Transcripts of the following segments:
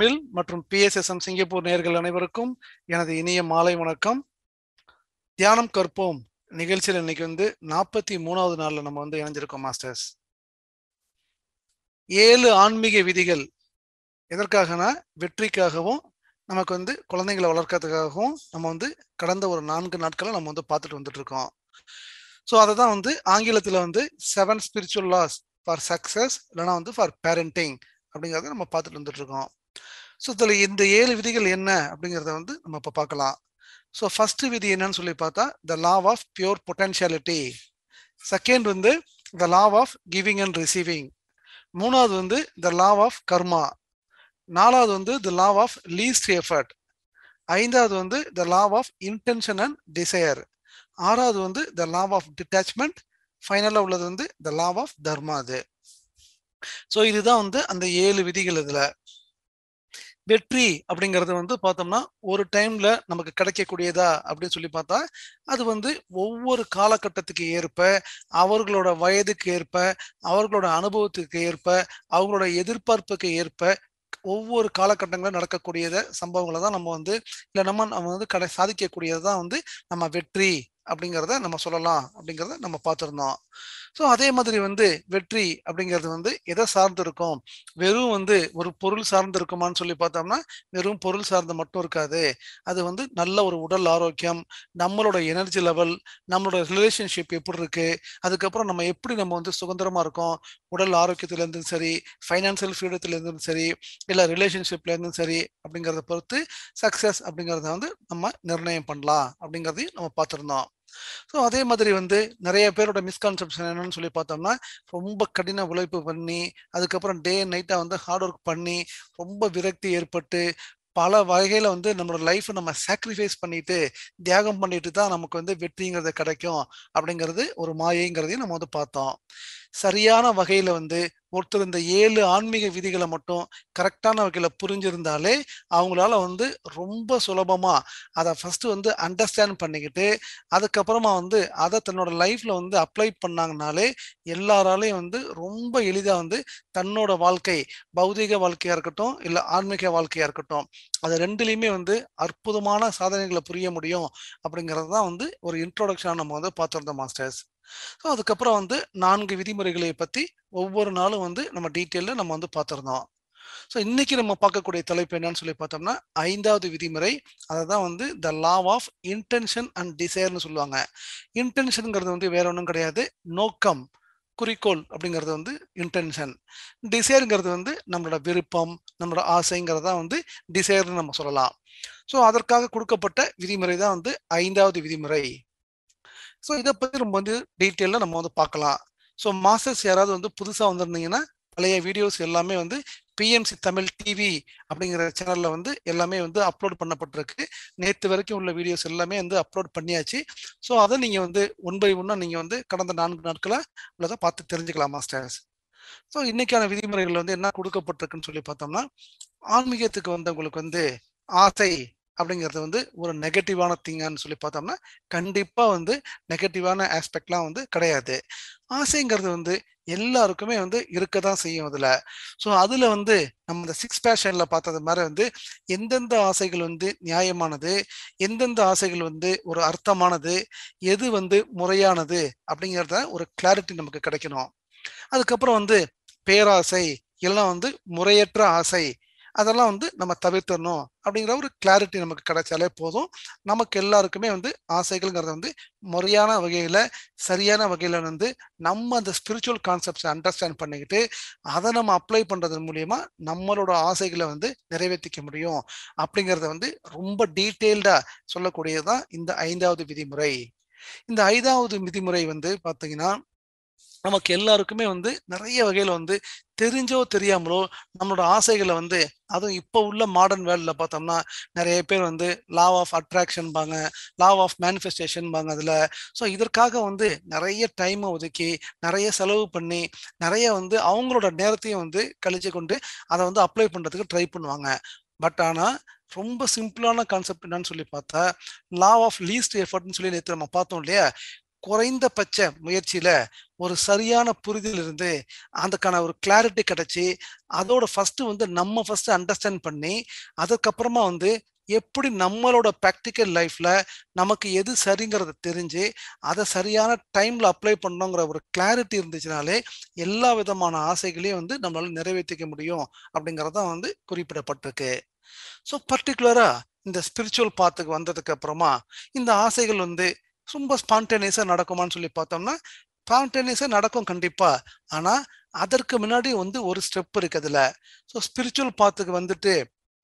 தமிழ் மற்றும் PSSM Singapore நேர்கள் அனைவருக்கும் எனது இனிய மாலை வணக்கம் தியானம் கற்போம் நிகழ்ச்சியில் இன்னைக்கு வந்து நாற்பத்தி மூணாவது நாள்ல நம்ம வந்து இணைஞ்சிருக்கோம் மாஸ்டர்ஸ் ஏழு ஆன்மீக விதிகள் எதற்காகனா வெற்றிக்காகவும் நமக்கு வந்து குழந்தைங்களை வளர்க்கறதுக்காகவும் நம்ம வந்து கடந்த ஒரு நான்கு நாட்களை நம்ம வந்து பார்த்துட்டு வந்துட்டு இருக்கோம் ஸோ அதை தான் வந்து ஆங்கிலத்தில் வந்து seven spiritual laws for success இல்லைனா வந்து ஃபார் பேரண்டிங் அப்படிங்கிறத நம்ம பார்த்துட்டு வந்துட்டு இருக்கோம் ஸோ இதில் இந்த ஏழு விதிகள் என்ன அப்படிங்கிறத வந்து நம்ம இப்போ பார்க்கலாம் ஸோ ஃபர்ஸ்ட் விதி என்னன்னு சொல்லி பார்த்தா the law of pure potentiality second வந்து the law of giving and receiving மூணாவது வந்து த லாவ் ஆஃப் கர்மா நாலாவது வந்து the law of least effort ஐந்தாவது வந்து the law of intention and desire ஆறாவது வந்து த லாவ் ஆஃப் டிட்டாச்மெண்ட் ஃபைனலாக உள்ளது வந்து த லாவ் ஆஃப் தர்மா அது ஸோ இதுதான் வந்து அந்த ஏழு விதிகள் இதுல வெற்றி அப்படிங்கிறது வந்து பார்த்தோம்னா ஒரு டைம்ல நமக்கு கிடைக்கக்கூடியதா அப்படின்னு சொல்லி பார்த்தா அது வந்து ஒவ்வொரு காலகட்டத்துக்கு ஏற்ப அவர்களோட வயதுக்கு ஏற்ப அவர்களோட அனுபவத்துக்கு ஏற்ப அவங்களோட எதிர்பார்ப்புக்கு ஏற்ப ஒவ்வொரு காலகட்டங்களில் நடக்கக்கூடியத சம்பவங்களை தான் நம்ம வந்து இல்லை நம்ம நம்ம வந்து கடை சாதிக்கக்கூடியது தான் வந்து நம்ம வெற்றி அப்படிங்கிறத நம்ம சொல்லலாம் அப்படிங்கிறத நம்ம பார்த்துருந்தோம் ஸோ அதே மாதிரி வந்து வெற்றி அப்படிங்கிறது வந்து எதை சார்ந்து இருக்கும் வெறும் வந்து ஒரு பொருள் சார்ந்து இருக்குமான்னு சொல்லி பார்த்தோம்னா வெறும் பொருள் சார்ந்து மட்டும் இருக்காது அது வந்து நல்ல ஒரு உடல் ஆரோக்கியம் நம்மளோட எனர்ஜி லெவல் நம்மளோட ரிலேஷன்ஷிப் எப்படி இருக்கு அதுக்கப்புறம் நம்ம எப்படி நம்ம வந்து சுதந்திரமா இருக்கோம் உடல் ஆரோக்கியத்துல இருந்தும் சரி ஃபைனான்சியல் ஃப்ரீடத்துல இருந்தும் சரி இல்லை ரிலேஷன்ஷிப்ல இருந்தும் சரி அப்படிங்கிறத பொறுத்து சக்சஸ் அப்படிங்கிறத வந்து நம்ம நிர்ணயம் பண்ணலாம் அப்படிங்கிறதையும் நம்ம பார்த்துருந்தோம் ஸோ அதே மாதிரி வந்து நிறைய பேரோட மிஸ்கான்செப்ஷன் என்னன்னு சொல்லி பார்த்தோம்னா ரொம்ப கடின உழைப்பு பண்ணி அதுக்கப்புறம் டே நைட்டாக வந்து ஹார்ட் ஒர்க் பண்ணி ரொம்ப விரக்தி ஏற்பட்டு பல வகையில வந்து நம்மளோட லைஃப்பை நம்ம சாக்ரிஃபைஸ் பண்ணிட்டு தியாகம் பண்ணிட்டு தான் நமக்கு வந்து வெற்றிங்கிறது கிடைக்கும் அப்படிங்கிறது ஒரு மாயைங்கிறதையும் நம்ம வந்து பார்த்தோம் சரியான வகையில வந்து ஒருத்தர் இந்த ஏழு ஆன்மீக விதிகளை மட்டும் கரெக்டான வகையில புரிஞ்சிருந்தாலே அவங்களால வந்து ரொம்ப சுலபமா அதை ஃபர்ஸ்ட் வந்து அண்டர்ஸ்டாண்ட் பண்ணிக்கிட்டு அதுக்கப்புறமா வந்து அதை தன்னோட லைஃப்ல வந்து அப்ளை பண்ணாங்கனாலே எல்லாராலையும் வந்து ரொம்ப எளிதா வந்து தன்னோட வாழ்க்கை பௌதிக வாழ்க்கையா இருக்கட்டும் இல்ல ஆன்மீக வாழ்க்கையா இருக்கட்டும் அது ரெண்டுலையுமே வந்து அற்புதமான சாதனைகளை புரிய முடியும் அப்படிங்கிறது தான் வந்து ஒரு இன்ட்ரோடக்ஷன் நம்ம வந்து பார்த்துருந்தோம் மாஸ்டர்ஸ் ஸோ அதுக்கப்புறம் வந்து நான்கு விதிமுறைகளை பற்றி ஒவ்வொரு நாளும் வந்து நம்ம டீட்டெயிலில் நம்ம வந்து பார்த்துருந்தோம் ஸோ இன்னைக்கு நம்ம பார்க்கக்கூடிய தலைப்பு என்னன்னு சொல்லி பார்த்தோம்னா ஐந்தாவது விதிமுறை அதை தான் வந்து the law of intention and டிசைர்னு சொல்லுவாங்க இன்டென்ஷனுங்கிறது வந்து வேற ஒன்றும் கிடையாது நோக்கம் குறிக்கோள் அப்படிங்கிறது வந்து இன்டென்ஷன் டிசைருங்கிறது வந்து நம்மளோட விருப்பம் நம்மளோட ஆசைங்கிறதா வந்து டிசைர்னு நம்ம சொல்லலாம் ஸோ அதற்காக கொடுக்கப்பட்ட விதிமுறை தான் வந்து ஐந்தாவது விதிமுறை ஸோ இதை பற்றி ரொம்ப வந்து டீட்டெயிலில் நம்ம வந்து பார்க்கலாம் ஸோ மாஸ்டர்ஸ் யாராவது வந்து புதுசாக வந்திருந்தீங்கன்னா பழைய வீடியோஸ் எல்லாமே வந்து பிஎம்சி தமிழ் டிவி அப்படிங்கிற சேனலில் வந்து எல்லாமே வந்து அப்லோட் பண்ணப்பட்டிருக்கு நேற்று வரைக்கும் உள்ள வீடியோஸ் எல்லாமே வந்து அப்லோட் பண்ணியாச்சு ஸோ அதை நீங்கள் வந்து ஒன் பை ஒன்னாக நீங்கள் வந்து கடந்த நான்கு நாட்களை உள்ளதை பார்த்து தெரிஞ்சுக்கலாம் மாஸ்டர்ஸ் ஸோ இன்னைக்கான விதிமுறைகள் வந்து என்ன கொடுக்கப்பட்டிருக்குன்னு சொல்லி பார்த்தோம்னா ஆன்மீகத்துக்கு வந்தவங்களுக்கு வந்து ஆசை அப்படிங்கிறது வந்து ஒரு நெகட்டிவான திங்கான்னு சொல்லி பார்த்தோம்னா கண்டிப்பாக வந்து நெகட்டிவான ஆஸ்பெக்ட்லாம் வந்து கிடையாது ஆசைங்கிறது வந்து எல்லாருக்குமே வந்து இருக்க தான் செய்யும் அதில் ஸோ அதில் வந்து நம்ம இந்த சிக்ஸ் பேஷனில் பார்த்தது மாதிரி வந்து எந்தெந்த ஆசைகள் வந்து நியாயமானது எந்தெந்த ஆசைகள் வந்து ஒரு அர்த்தமானது எது வந்து முறையானது அப்படிங்கிறத ஒரு கிளாரிட்டி நமக்கு கிடைக்கணும் அதுக்கப்புறம் வந்து பேராசை எல்லாம் வந்து முறையற்ற ஆசை அதெல்லாம் வந்து நம்ம தவிர்த்தரணும் அப்படிங்கிற ஒரு கிளாரிட்டி நமக்கு கிடைச்சாலே போதும் நமக்கு எல்லாருக்குமே வந்து ஆசைகள்ங்கிறத வந்து முறையான வகையில சரியான வகையில வந்து நம்ம அந்த ஸ்பிரிச்சுவல் கான்செப்ட்ஸை அண்டர்ஸ்டாண்ட் பண்ணிக்கிட்டு அதை நம்ம அப்ளை பண்றது மூலியமா நம்மளோட ஆசைகளை வந்து நிறைவேற்றிக்க முடியும் அப்படிங்கிறத வந்து ரொம்ப டீட்டெயில்டா சொல்லக்கூடியதுதான் இந்த ஐந்தாவது விதிமுறை இந்த ஐந்தாவது விதிமுறை வந்து பாத்தீங்கன்னா நமக்கு எல்லாருக்குமே வந்து நிறைய வகையில வந்து தெரிஞ்சோ தெரியாமலோ நம்மளோட ஆசைகளை வந்து அதுவும் இப்போ உள்ள மாடர்ன் வேர்ல்டில் பார்த்தோம்னா நிறைய பேர் வந்து லா ஆஃப் அட்ராக்ஷன் பாங்க லா ஆஃப் மேனிஃபெஸ்டேஷன் பாங்க அதில் ஸோ இதற்காக வந்து நிறைய டைமை ஒதுக்கி நிறைய செலவு பண்ணி நிறைய வந்து அவங்களோட நேரத்தையும் வந்து கழிச்சு கொண்டு அதை வந்து அப்ளை பண்ணுறதுக்கு ட்ரை பண்ணுவாங்க பட் ஆனால் ரொம்ப சிம்பிளான கான்செப்ட் என்னன்னு சொல்லி பார்த்தா லா ஆஃப் லீஸ்ட் எஃபர்ட்னு சொல்லி நேற்று நம்ம பார்த்தோம் இல்லையா குறைந்தபட்ச முயற்சியில ஒரு சரியான புரிதல் இருந்து அதுக்கான ஒரு கிளாரிட்டி கிடைச்சி அதோட ஃபர்ஸ்ட் வந்து நம்ம ஃபர்ஸ்ட் அண்டர்ஸ்டாண்ட் பண்ணி அதுக்கப்புறமா வந்து எப்படி நம்மளோட ப்ராக்டிக்கல் லைஃப்ல நமக்கு எது சரிங்கிறத தெரிஞ்சு அதை சரியான டைம்ல அப்ளை பண்ணோங்கிற ஒரு கிளாரிட்டி இருந்துச்சுனாலே எல்லா விதமான ஆசைகளையும் வந்து நம்மளால நிறைவேற்றிக்க முடியும் அப்படிங்கறதான் வந்து குறிப்பிடப்பட்டிருக்கு ஸோ பர்டிகுலரா இந்த ஸ்பிரிச்சுவல் பாத்துக்கு வந்ததுக்கு அப்புறமா இந்த ஆசைகள் வந்து ரொம்ப ஸ்பான்டேனியஸா நடக்குமான்னு சொல்லி பார்த்தோம்னா ஸ்பான்டேனியஸா நடக்கும் கண்டிப்பா ஆனா அதற்கு முன்னாடி வந்து ஒரு ஸ்டெப் இருக்கு அதுல ஸோ ஸ்பிரிச்சுவல் பாத்துக்கு வந்துட்டு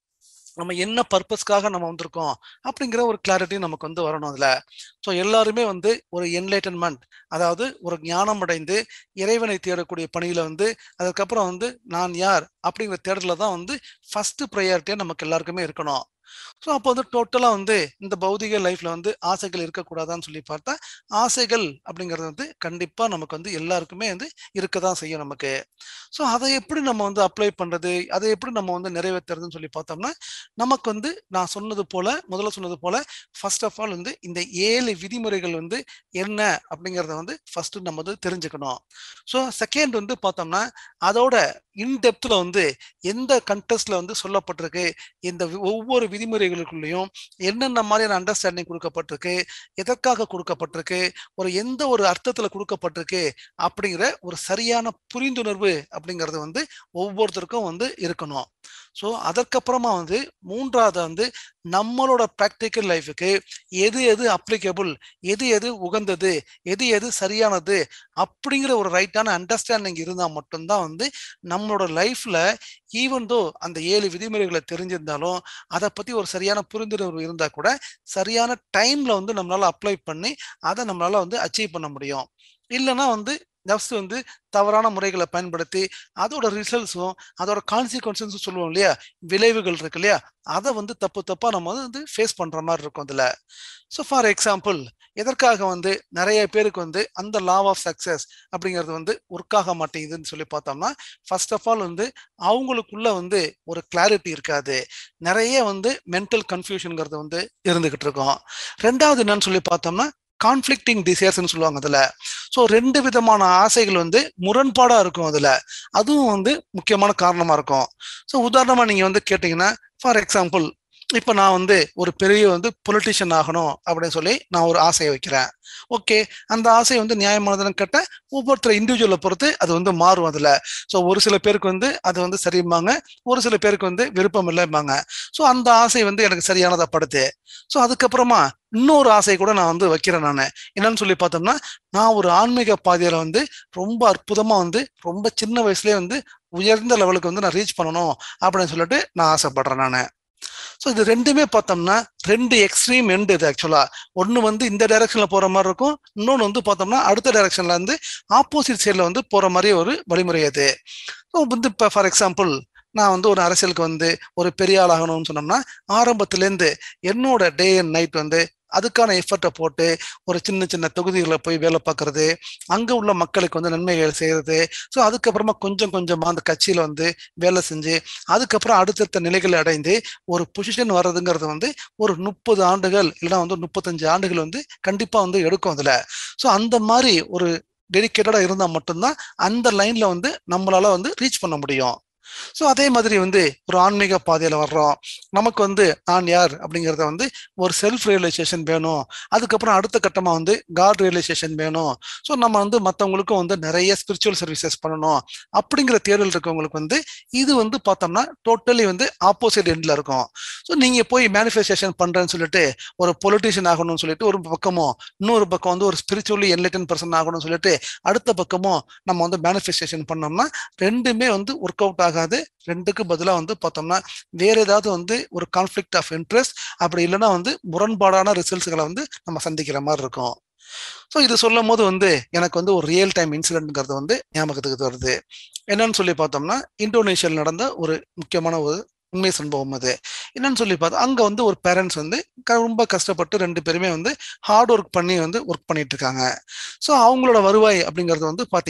நம்ம என்ன பர்பஸ்க்காக நம்ம வந்திருக்கோம் அப்படிங்கிற ஒரு கிளாரிட்டி நமக்கு வந்து வரணும் அதுல ஸோ எல்லாருமே வந்து ஒரு என்லைட்டன்மெண்ட் அதாவது ஒரு ஞானம் அடைந்து இறைவனை தேடக்கூடிய பணியில வந்து அதுக்கப்புறம் வந்து நான் யார் அப்படிங்கிற தேடல தான் வந்து ஃபர்ஸ்ட் ப்ரையாரிட்டியா நமக்கு எல்லாருக்குமே இருக்கணும் ஸோ அப்போ வந்து டோட்டலாக வந்து இந்த பௌதிக லைஃப்ல வந்து ஆசைகள் இருக்கக்கூடாதான்னு சொல்லி பார்த்தா ஆசைகள் அப்படிங்கிறது வந்து கண்டிப்பாக நமக்கு வந்து எல்லாருக்குமே வந்து இருக்க தான் செய்யும் நமக்கு ஸோ அதை எப்படி நம்ம வந்து அப்ளை பண்ணுறது அதை எப்படி நம்ம வந்து நிறைவேற்றுறதுன்னு சொல்லி பார்த்தோம்னா நமக்கு வந்து நான் சொன்னது போல முதல்ல சொன்னது போல ஃபர்ஸ்ட் ஆஃப் ஆல் வந்து இந்த ஏழு விதிமுறைகள் வந்து என்ன அப்படிங்கிறத வந்து ஃபர்ஸ்ட் நம்ம வந்து தெரிஞ்சுக்கணும் ஸோ செகண்ட் வந்து பார்த்தோம்னா அதோட இன்டெப்த்ல வந்து எந்த கண்டெஸ்ட்ல வந்து சொல்லப்பட்டிருக்கு இந்த வி- ஒவ்வொரு விதிமுறைகளுக்குள்ளேயும் என்னென்ன மாதிரியான அண்டர்ஸ்டாண்டிங் கொடுக்கப்பட்டிருக்கு எதற்காக கொடுக்கப்பட்டிருக்கு ஒரு எந்த ஒரு அர்த்தத்துல கொடுக்கப்பட்டிருக்கு அப்படிங்கிற ஒரு சரியான புரிந்துணர்வு அப்படிங்கிறது வந்து ஒவ்வொருத்தருக்கும் வந்து இருக்கணும் ஸோ அதற்கப்புறமா வந்து மூன்றாவது வந்து நம்மளோட ப்ராக்டிக்கல் லைஃபுக்கு எது எது அப்ளிகபிள் எது எது உகந்தது எது எது சரியானது அப்படிங்கிற ஒரு ரைட்டான அண்டர்ஸ்டாண்டிங் இருந்தால் மட்டும்தான் வந்து நம்மளோட லைஃப்ல ஈவன் தோ அந்த ஏழு விதிமுறைகளை தெரிஞ்சிருந்தாலும் அதை பத்தி ஒரு சரியான புரிந்துணர்வு இருந்தா கூட சரியான டைம்ல வந்து நம்மளால அப்ளை பண்ணி அதை நம்மளால வந்து அச்சீவ் பண்ண முடியும் இல்லைன்னா வந்து ஜஸ்ட் வந்து தவறான முறைகளை பயன்படுத்தி அதோட ரிசல்ட்ஸும் அதோட கான்சிக்வன்சஸும் சொல்லுவோம் இல்லையா விளைவுகள் இருக்கு இல்லையா அதை வந்து தப்பு தப்பா நம்ம வந்து ஃபேஸ் பண்ற மாதிரி இருக்கும் அதுல ஸோ ஃபார் எக்ஸாம்பிள் எதற்காக வந்து நிறைய பேருக்கு வந்து அந்த லா ஆஃப் சக்சஸ் அப்படிங்கிறது வந்து ஒர்க் ஆக மாட்டேங்குதுன்னு சொல்லி பார்த்தோம்னா ஃபர்ஸ்ட் ஆஃப் ஆல் வந்து அவங்களுக்குள்ள வந்து ஒரு கிளாரிட்டி இருக்காது நிறைய வந்து மென்டல் கன்ஃபியூஷனுங்கிறது வந்து இருந்துகிட்டு இருக்கும் ரெண்டாவது என்னன்னு சொல்லி பார்த்தோம்னா கான்ஃப்ளிக்டிங் டிசைர்ஸ்னு சொல்லுவாங்க அதுல ஸோ ரெண்டு விதமான ஆசைகள் வந்து முரண்பாடா இருக்கும் அதுல அதுவும் வந்து முக்கியமான காரணமா இருக்கும் ஸோ உதாரணமா நீங்க வந்து கேட்டீங்கன்னா ஃபார் எக்ஸாம்பிள் இப்போ நான் வந்து ஒரு பெரிய வந்து பொலிட்டிஷியன் ஆகணும் அப்படின்னு சொல்லி நான் ஒரு ஆசையை வைக்கிறேன் ஓகே அந்த ஆசை வந்து நியாயமானதுன்னு கேட்டால் ஒவ்வொருத்தர் இண்டிவிஜுவலை பொறுத்து அது வந்து மாறும் அதில் ஸோ ஒரு சில பேருக்கு வந்து அது வந்து சரிம்பாங்க ஒரு சில பேருக்கு வந்து விருப்பம் இல்லைம்பாங்க ஸோ அந்த ஆசை வந்து எனக்கு சரியானதா படுது ஸோ அதுக்கப்புறமா இன்னொரு ஆசை கூட நான் வந்து வைக்கிறேன் நான் என்னன்னு சொல்லி பார்த்தோம்னா நான் ஒரு ஆன்மீக பாதையில வந்து ரொம்ப அற்புதமா வந்து ரொம்ப சின்ன வயசுலயே வந்து உயர்ந்த லெவலுக்கு வந்து நான் ரீச் பண்ணணும் அப்படின்னு சொல்லிட்டு நான் ஆசைப்படுறேன் நான் ஸோ இது ரெண்டுமே பார்த்தோம்னா ரெண்டு எக்ஸ்ட்ரீம் எண்டு இது ஆக்சுவலா ஒன்று வந்து இந்த டைரக்ஷன்ல போற மாதிரி இருக்கும் இன்னொன்று வந்து பார்த்தோம்னா அடுத்த டைரக்ஷன்ல இருந்து ஆப்போசிட் சைடில் வந்து போற மாதிரி ஒரு வழிமுறை அது ஸோ வந்து இப்போ ஃபார் எக்ஸாம்பிள் நான் வந்து ஒரு அரசியலுக்கு வந்து ஒரு பெரிய ஆள் ஆகணும்னு சொன்னோம்னா ஆரம்பத்துலேருந்து என்னோட டே அண்ட் நைட் வந்து அதுக்கான எஃபர்ட்டை போட்டு ஒரு சின்ன சின்ன தொகுதிகளில் போய் வேலை பார்க்கறது அங்கே உள்ள மக்களுக்கு வந்து நன்மைகள் செய்யறது ஸோ அதுக்கப்புறமா கொஞ்சம் கொஞ்சமாக அந்த கட்சியில் வந்து வேலை செஞ்சு அதுக்கப்புறம் அடுத்தடுத்த நிலைகளை அடைந்து ஒரு பொசிஷன் வர்றதுங்கிறது வந்து ஒரு முப்பது ஆண்டுகள் இல்லைன்னா வந்து முப்பத்தஞ்சு ஆண்டுகள் வந்து கண்டிப்பாக வந்து எடுக்கும் அதில் ஸோ அந்த மாதிரி ஒரு டெடிக்கேட்டடாக இருந்தால் மட்டும்தான் அந்த லைனில் வந்து நம்மளால வந்து ரீச் பண்ண முடியும் ஸோ அதே மாதிரி வந்து ஒரு ஆன்மீக பாதையில் வர்றோம் நமக்கு வந்து நான் யார் அப்படிங்கிறத வந்து ஒரு செல்ஃப் ரியலைசேஷன் வேணும் அதுக்கப்புறம் அடுத்த கட்டமாக வந்து காட் ரியலைசேஷன் வேணும் ஸோ நம்ம வந்து மற்றவங்களுக்கும் வந்து நிறைய ஸ்பிரிச்சுவல் சர்வீசஸ் பண்ணணும் அப்படிங்கிற தேடல் இருக்கவங்களுக்கு வந்து இது வந்து பார்த்தோம்னா டோட்டலி வந்து ஆப்போசிட் எண்டில் இருக்கும் ஸோ நீங்கள் போய் மேனிஃபெஸ்டேஷன் பண்ணுறேன்னு சொல்லிட்டு ஒரு பொலிட்டிஷியன் ஆகணும்னு சொல்லிட்டு ஒரு பக்கமும் இன்னொரு பக்கம் வந்து ஒரு ஸ்பிரிச்சுவலி என்லைட்டன் பர்சன் ஆகணும்னு சொல்லிட்டு அடுத்த பக்கமும் நம்ம வந்து மேனிஃபெஸ்டேஷன் பண்ணோம்னா ரெண்டுமே வந்து ஒர்க் அவுட் ஆகாது ரெண்டுக்கு பதிலாக வந்து பார்த்தோம்னா வேற ஏதாவது வந்து ஒரு கான்ஃப்ளிக்ட் ஆஃப் இன்ட்ரெஸ்ட் அப்படி இல்லைன்னா வந்து முரண்பாடான ரிசல்ட்ஸ்களை வந்து நம்ம சந்திக்கிற மாதிரி இருக்கும் ஸோ இது சொல்லும் போது வந்து எனக்கு வந்து ஒரு ரியல் டைம் இன்சிடென்ட்ங்கிறது வந்து ஞாபகத்துக்கு வருது என்னன்னு சொல்லி பார்த்தோம்னா இந்தோனேஷியாவில் நடந்த ஒரு முக்கியமான ஒரு உண்மை சம்பவம் அது என்னன்னு சொல்லி பார்த்தா அங்கே வந்து ஒரு பேரண்ட்ஸ் வந்து க- ரொம்ப கஷ்டப்பட்டு ரெண்டு பேருமே வந்து ஹார்ட் ஒர்க் பண்ணி வந்து ஒர்க் பண்ணிட்டு இருக்காங்க ஸோ அவங்களோட வருவாய் அப்படிங்கிறது வந்து பார்த்தீங்கன்னா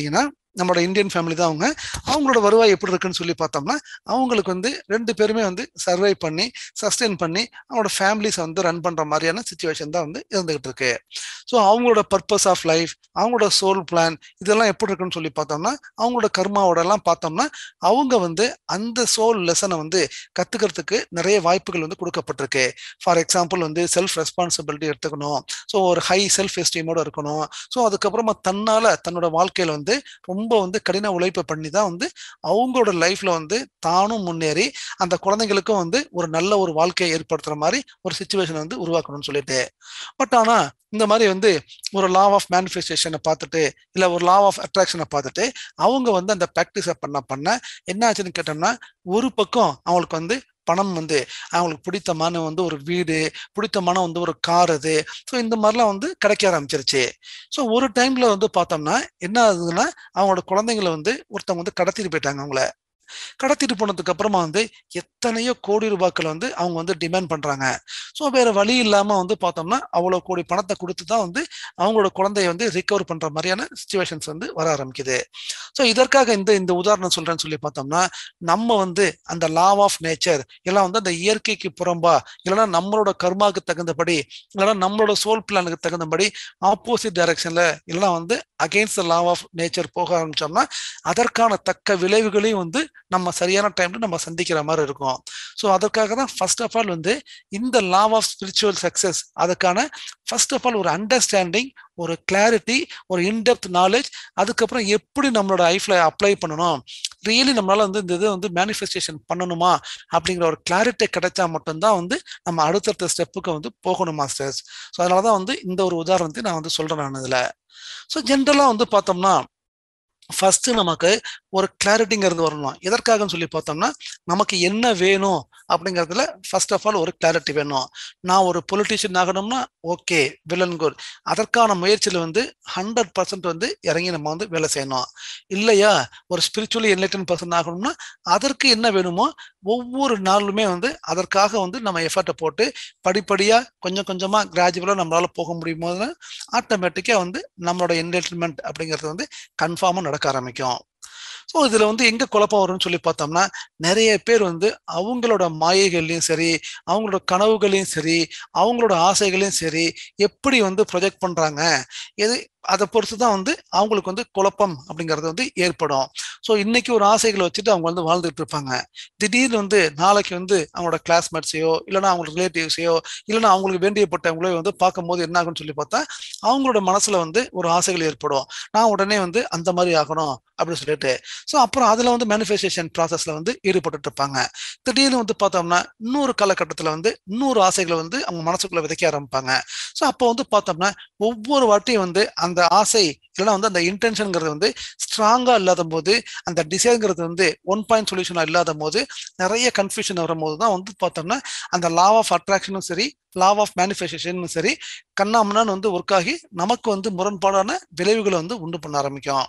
நம்மளோட இந்தியன் ஃபேமிலி தான் அவங்க அவங்களோட வருவாய் எப்படி இருக்குன்னு சொல்லி பார்த்தோம்னா அவங்களுக்கு வந்து ரெண்டு பேருமே வந்து சர்வை பண்ணி சஸ்டெயின் பண்ணி அவங்களோட ஃபேமிலிஸை வந்து ரன் பண்ற மாதிரியான சுச்சுவேஷன் தான் வந்து இருந்துகிட்டு இருக்கு ஸோ அவங்களோட பர்பஸ் ஆஃப் லைஃப் அவங்களோட சோல் பிளான் இதெல்லாம் எப்படி இருக்குன்னு சொல்லி பார்த்தோம்னா அவங்களோட கர்மாவோட எல்லாம் பார்த்தோம்னா அவங்க வந்து அந்த சோல் லெசனை வந்து கத்துக்கிறதுக்கு நிறைய வாய்ப்புகள் வந்து கொடுக்கப்பட்டிருக்கு ஃபார் எக்ஸாம்பிள் வந்து செல்ஃப் ரெஸ்பான்சிபிலிட்டி எடுத்துக்கணும் ஸோ ஒரு ஹை செல்ஃப் எஸ்டீமோட இருக்கணும் ஸோ அதுக்கப்புறமா தன்னால தன்னோட வாழ்க்கையில வந்து ரொம்ப வந்து கடின உழைப்பை பண்ணி தான் வந்து அவங்களோட லைஃப்ல வந்து தானும் முன்னேறி அந்த குழந்தைங்களுக்கும் வந்து ஒரு நல்ல ஒரு வாழ்க்கையை ஏற்படுத்துற மாதிரி ஒரு சுச்சுவேஷன் வந்து உருவாக்கணும்னு சொல்லிட்டு பட் ஆனா இந்த மாதிரி வந்து ஒரு லா ஆஃப் மேனிஃபெஸ்டேஷனை பார்த்துட்டு இல்ல ஒரு லா ஆஃப் அட்ராக்ஷனை பார்த்துட்டு அவங்க வந்து அந்த ப்ராக்டிஸை பண்ண பண்ண என்ன ஆச்சுன்னு கேட்டோம்னா ஒரு பக்கம் அவங்களுக்கு வந்து பணம் வந்து அவங்களுக்கு பிடித்தமான வந்து ஒரு வீடு பிடித்தமான வந்து ஒரு கார் அது ஸோ இந்த மாதிரிலாம் வந்து கிடைக்க ஆரம்பிச்சிருச்சு ஸோ ஒரு டைம்ல வந்து பார்த்தோம்னா என்ன ஆகுதுன்னா அவங்களோட குழந்தைங்களை வந்து ஒருத்தவங்க வந்து கடத்திட்டு போயிட்டாங்க அவங்கள கடத்திட்டு போனதுக்கு அப்புறமா வந்து எத்தனையோ கோடி ரூபாய்கள் வந்து அவங்க வந்து டிமாண்ட் பண்றாங்க ஸோ வேற வழி இல்லாம வந்து பார்த்தோம்னா அவ்வளோ கோடி பணத்தை கொடுத்து தான் வந்து அவங்களோட குழந்தைய வந்து ரிகவர் பண்ற மாதிரியான சுச்சுவேஷன்ஸ் வந்து வர ஆரம்பிக்குது ஸோ இதற்காக இந்த இந்த உதாரணம் சொல்றேன்னு சொல்லி பார்த்தோம்னா நம்ம வந்து அந்த லா ஆஃப் நேச்சர் எல்லாம் வந்து அந்த இயற்கைக்கு புறம்பா இல்லைன்னா நம்மளோட கர்மாவுக்கு தகுந்தபடி இல்லைன்னா நம்மளோட சோல் பிளானுக்கு தகுந்தபடி ஆப்போசிட் டைரக்ஷன்ல இல்லைன்னா வந்து against the law of nature போக ஆரம்பிச்சோம்னா அதற்கான தக்க விளைவுகளையும் வந்து நம்ம சரியான டைம்ல நம்ம சந்திக்கிற மாதிரி இருக்கும் ஸோ அதற்காக தான் ஃபர்ஸ்ட் ஆஃப் ஆல் வந்து இந்த லா ஆஃப் ஸ்பிரிச்சுவல் சக்சஸ் அதுக்கான ஃபர்ஸ்ட் ஆஃப் ஆல் ஒரு அண்டர்ஸ்டாண்டிங் ஒரு கிளாரிட்டி ஒரு இன்டெப்த் நாலேஜ் அதுக்கப்புறம் எப்படி நம்மளோட லைஃப்ல அப்ளை பண்ணணும் ரியலி நம்மளால வந்து இந்த இதை வந்து மேனிஃபெஸ்டேஷன் பண்ணணுமா அப்படிங்கிற ஒரு கிளாரிட்டி கிடைச்சா மட்டும்தான் வந்து நம்ம அடுத்தடுத்த ஸ்டெப்புக்கு வந்து போகணும் மாஸ்டர்ஸ் ஸோ அதனால தான் வந்து இந்த ஒரு உதாரணத்தை நான் வந்து சொல்றேன் நான் இதுல ஸோ ஜென்ரலாக வந்து பார்த்தோம்னா ஃபர்ஸ்ட் நமக்கு ஒரு கிளாரிட்டிங்கிறது வரணும் எதற்காகன்னு சொல்லி பார்த்தோம்னா நமக்கு என்ன வேணும் அப்படிங்கிறதுல ஃபர்ஸ்ட் ஆஃப் ஆல் ஒரு கிளாரிட்டி வேணும் நான் ஒரு பொலிட்டீஷியன் ஆகணும்னா ஓகே வில்லன் குட் அதற்கான முயற்சியில் வந்து ஹண்ட்ரட் பர்சன்ட் வந்து இறங்கி நம்ம வந்து வேலை செய்யணும் இல்லையா ஒரு ஸ்பிரிச்சுவலி என்லைட்டன் பர்சன் ஆகணும்னா அதற்கு என்ன வேணுமோ ஒவ்வொரு நாளுமே வந்து அதற்காக வந்து நம்ம எஃபர்ட்டை போட்டு படிப்படியாக கொஞ்சம் கொஞ்சமாக கிராஜுவலாக நம்மளால போக முடியும் போது ஆட்டோமேட்டிக்காக வந்து நம்மளோட என்லைட்டன்மெண்ட் அப்படிங்கிறது வந்து கன்ஃபார்மாக நடக்க ஆரம்பிக்கும் ஸோ இதில் வந்து எங்கே குழப்பம் வரும்னு சொல்லி பார்த்தோம்னா நிறைய பேர் வந்து அவங்களோட மாயைகள்லையும் சரி அவங்களோட கனவுகளையும் சரி அவங்களோட ஆசைகளையும் சரி எப்படி வந்து ப்ரொஜெக்ட் பண்ணுறாங்க எது அதை பொறுத்து தான் வந்து அவங்களுக்கு வந்து குழப்பம் அப்படிங்கிறது வந்து ஏற்படும் ஸோ இன்னைக்கு ஒரு ஆசைகளை வச்சுட்டு அவங்க வந்து வாழ்ந்துட்டு இருப்பாங்க திடீர்னு வந்து நாளைக்கு வந்து அவங்களோட கிளாஸ்மேட்ஸையோ இல்லைன்னா அவங்களோட ரிலேட்டிவ்ஸையோ இல்லைன்னா அவங்களுக்கு வேண்டியப்பட்டவங்களோ வந்து பார்க்கும்போது என்ன ஆகும்னு சொல்லி பார்த்தா அவங்களோட மனசுல வந்து ஒரு ஆசைகள் ஏற்படும் நான் உடனே வந்து அந்த மாதிரி ஆகணும் அப்படின்னு சொல்லிட்டு ஸோ அப்புறம் அதில் வந்து மேனிஃபெஸ்டேஷன் ப்ராசஸில் வந்து ஈடுபட்டு இருப்பாங்க திடீர்னு வந்து பார்த்தோம்னா இன்னொரு காலகட்டத்தில் வந்து இன்னொரு ஆசைகளை வந்து அவங்க மனசுக்குள்ள விதைக்க ஆரம்பிப்பாங்க ஸோ அப்போ வந்து பார்த்தோம்னா ஒவ்வொரு வாட்டியும் வந்து அந்த ஆசை இல்லைன்னா வந்து அந்த இன்டென்ஷனுங்கிறது வந்து ஸ்ட்ராங்கா இல்லாத போது அந்த டிசைன்ங்கிறது வந்து ஒன் பாயிண்ட் சொல்யூஷனா இல்லாத போது நிறைய கன்ஃபியூஷன் வரும்போது தான் வந்து பார்த்தோம்னா அந்த லா ஆஃப் அட்ராக்ஷனும் சரி லா ஆஃப் மேனிஃபெஸ்டேஷனும் சரி கண்ணாமண்ணான்னு வந்து ஒர்க் ஆகி நமக்கு வந்து முரண்பாடான விளைவுகளை வந்து உண்டு பண்ண ஆரம்பிக்கும்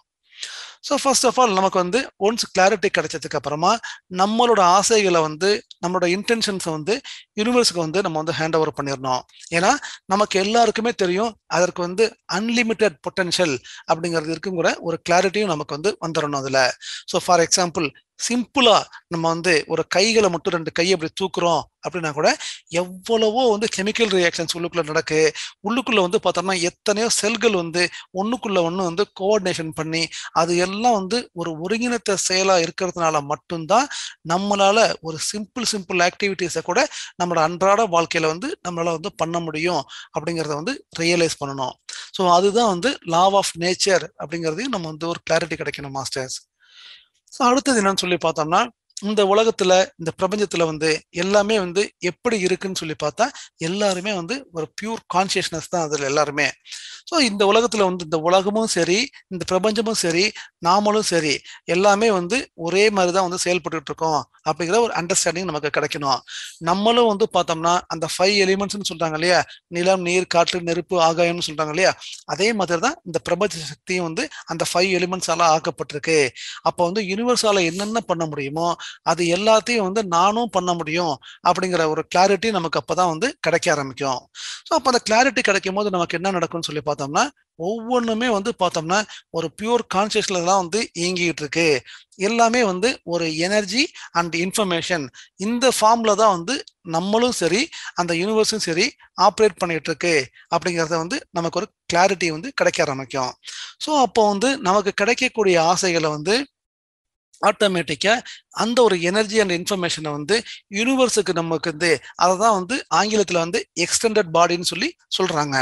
ஸோ ஃபர்ஸ்ட் ஆஃப் ஆல் நமக்கு வந்து ஒன்ஸ் கிளாரிட்டி கிடைச்சதுக்கு அப்புறமா நம்மளோட ஆசைகளை வந்து நம்மளோட இன்டென்ஷன்ஸை வந்து யூனிவர்ஸுக்கு வந்து நம்ம வந்து ஹேண்ட் ஓவர் பண்ணிடணும் ஏன்னா நமக்கு எல்லாருக்குமே தெரியும் அதற்கு வந்து அன்லிமிட்டெட் பொட்டன்ஷியல் அப்படிங்கிறது இருக்குங்கிற ஒரு கிளாரிட்டியும் நமக்கு வந்து வந்துடணும் அதில் ஸோ ஃபார் எக்ஸாம்பிள் சிம்பிளா நம்ம வந்து ஒரு கைகளை மட்டும் ரெண்டு கையை அப்படி தூக்குறோம் அப்படின்னா கூட எவ்வளவோ வந்து கெமிக்கல் ரியாக்ஷன்ஸ் உள்ளுக்குள்ள நடக்கு உள்ளுக்குள்ள வந்து பார்த்தோம்னா எத்தனையோ செல்கள் வந்து ஒண்ணுக்குள்ள ஒண்ணு வந்து கோஆர்டினேஷன் பண்ணி அது எல்லாம் வந்து ஒரு ஒருங்கிணைத்த செயலா இருக்கிறதுனால மட்டும்தான் நம்மளால ஒரு சிம்பிள் சிம்பிள் ஆக்டிவிட்டிஸை கூட நம்மளோட அன்றாட வாழ்க்கையில வந்து நம்மளால வந்து பண்ண முடியும் அப்படிங்கிறத வந்து ரியலைஸ் பண்ணணும் ஸோ அதுதான் வந்து லா ஆஃப் நேச்சர் அப்படிங்கிறதையும் நம்ம வந்து ஒரு கிளாரிட்டி கிடைக்கணும் மாஸ்டர்ஸ் ஸோ அடுத்தது என்னன்னு சொல்லி பார்த்தோம்னா இந்த உலகத்துல இந்த பிரபஞ்சத்துல வந்து எல்லாமே வந்து எப்படி இருக்குன்னு சொல்லி பார்த்தா எல்லாருமே வந்து ஒரு பியூர் கான்சியஸ்னஸ் தான் அதுல எல்லாருமே ஸோ இந்த உலகத்துல வந்து இந்த உலகமும் சரி இந்த பிரபஞ்சமும் சரி நாமளும் சரி எல்லாமே வந்து ஒரே மாதிரி தான் வந்து செயல்பட்டு இருக்கோம் அப்படிங்கிற ஒரு அண்டர்ஸ்டாண்டிங் நமக்கு கிடைக்கணும் நம்மளும் வந்து பார்த்தோம்னா அந்த ஃபைவ் எலிமெண்ட்ஸ்னு சொல்றாங்க இல்லையா நிலம் நீர் காற்று நெருப்பு ஆகாயம்னு சொல்றாங்க இல்லையா அதே மாதிரி தான் இந்த பிரபஞ்ச சக்தியும் வந்து அந்த ஃபைவ் எலிமெண்ட்ஸால ஆக்கப்பட்டிருக்கு அப்போ வந்து யூனிவர்ஸால என்னென்ன பண்ண முடியுமோ அது எல்லாத்தையும் வந்து நானும் பண்ண முடியும் அப்படிங்கிற ஒரு கிளாரிட்டி நமக்கு அப்பதான் வந்து கிடைக்க ஆரம்பிக்கும் ஸோ அப்போ அந்த கிளாரிட்டி கிடைக்கும் போது நமக்கு என்ன நடக்கும்னு சொல்லி பார்த்தோம் பார்த்தோம்னா ஒவ்வொன்றுமே வந்து பார்த்தோம்னா ஒரு பியூர் கான்சியஸ்ல தான் வந்து இயங்கிட்டு இருக்கு எல்லாமே வந்து ஒரு எனர்ஜி அண்ட் இன்ஃபர்மேஷன் இந்த ஃபார்ம்ல தான் வந்து நம்மளும் சரி அந்த யூனிவர்ஸும் சரி ஆப்ரேட் பண்ணிட்டு இருக்கு அப்படிங்கிறத வந்து நமக்கு ஒரு கிளாரிட்டி வந்து கிடைக்க ஆரம்பிக்கும் ஸோ அப்போ வந்து நமக்கு கிடைக்கக்கூடிய ஆசைகளை வந்து ஆட்டோமேட்டிக்கா அந்த ஒரு எனர்ஜி அண்ட் இன்ஃபர்மேஷனை வந்து யூனிவர்ஸுக்கு நமக்கு வந்து அதை தான் வந்து ஆங்கிலத்தில் வந்து எக்ஸ்டெண்டட் பாடின்னு சொல்லி சொல்றாங்க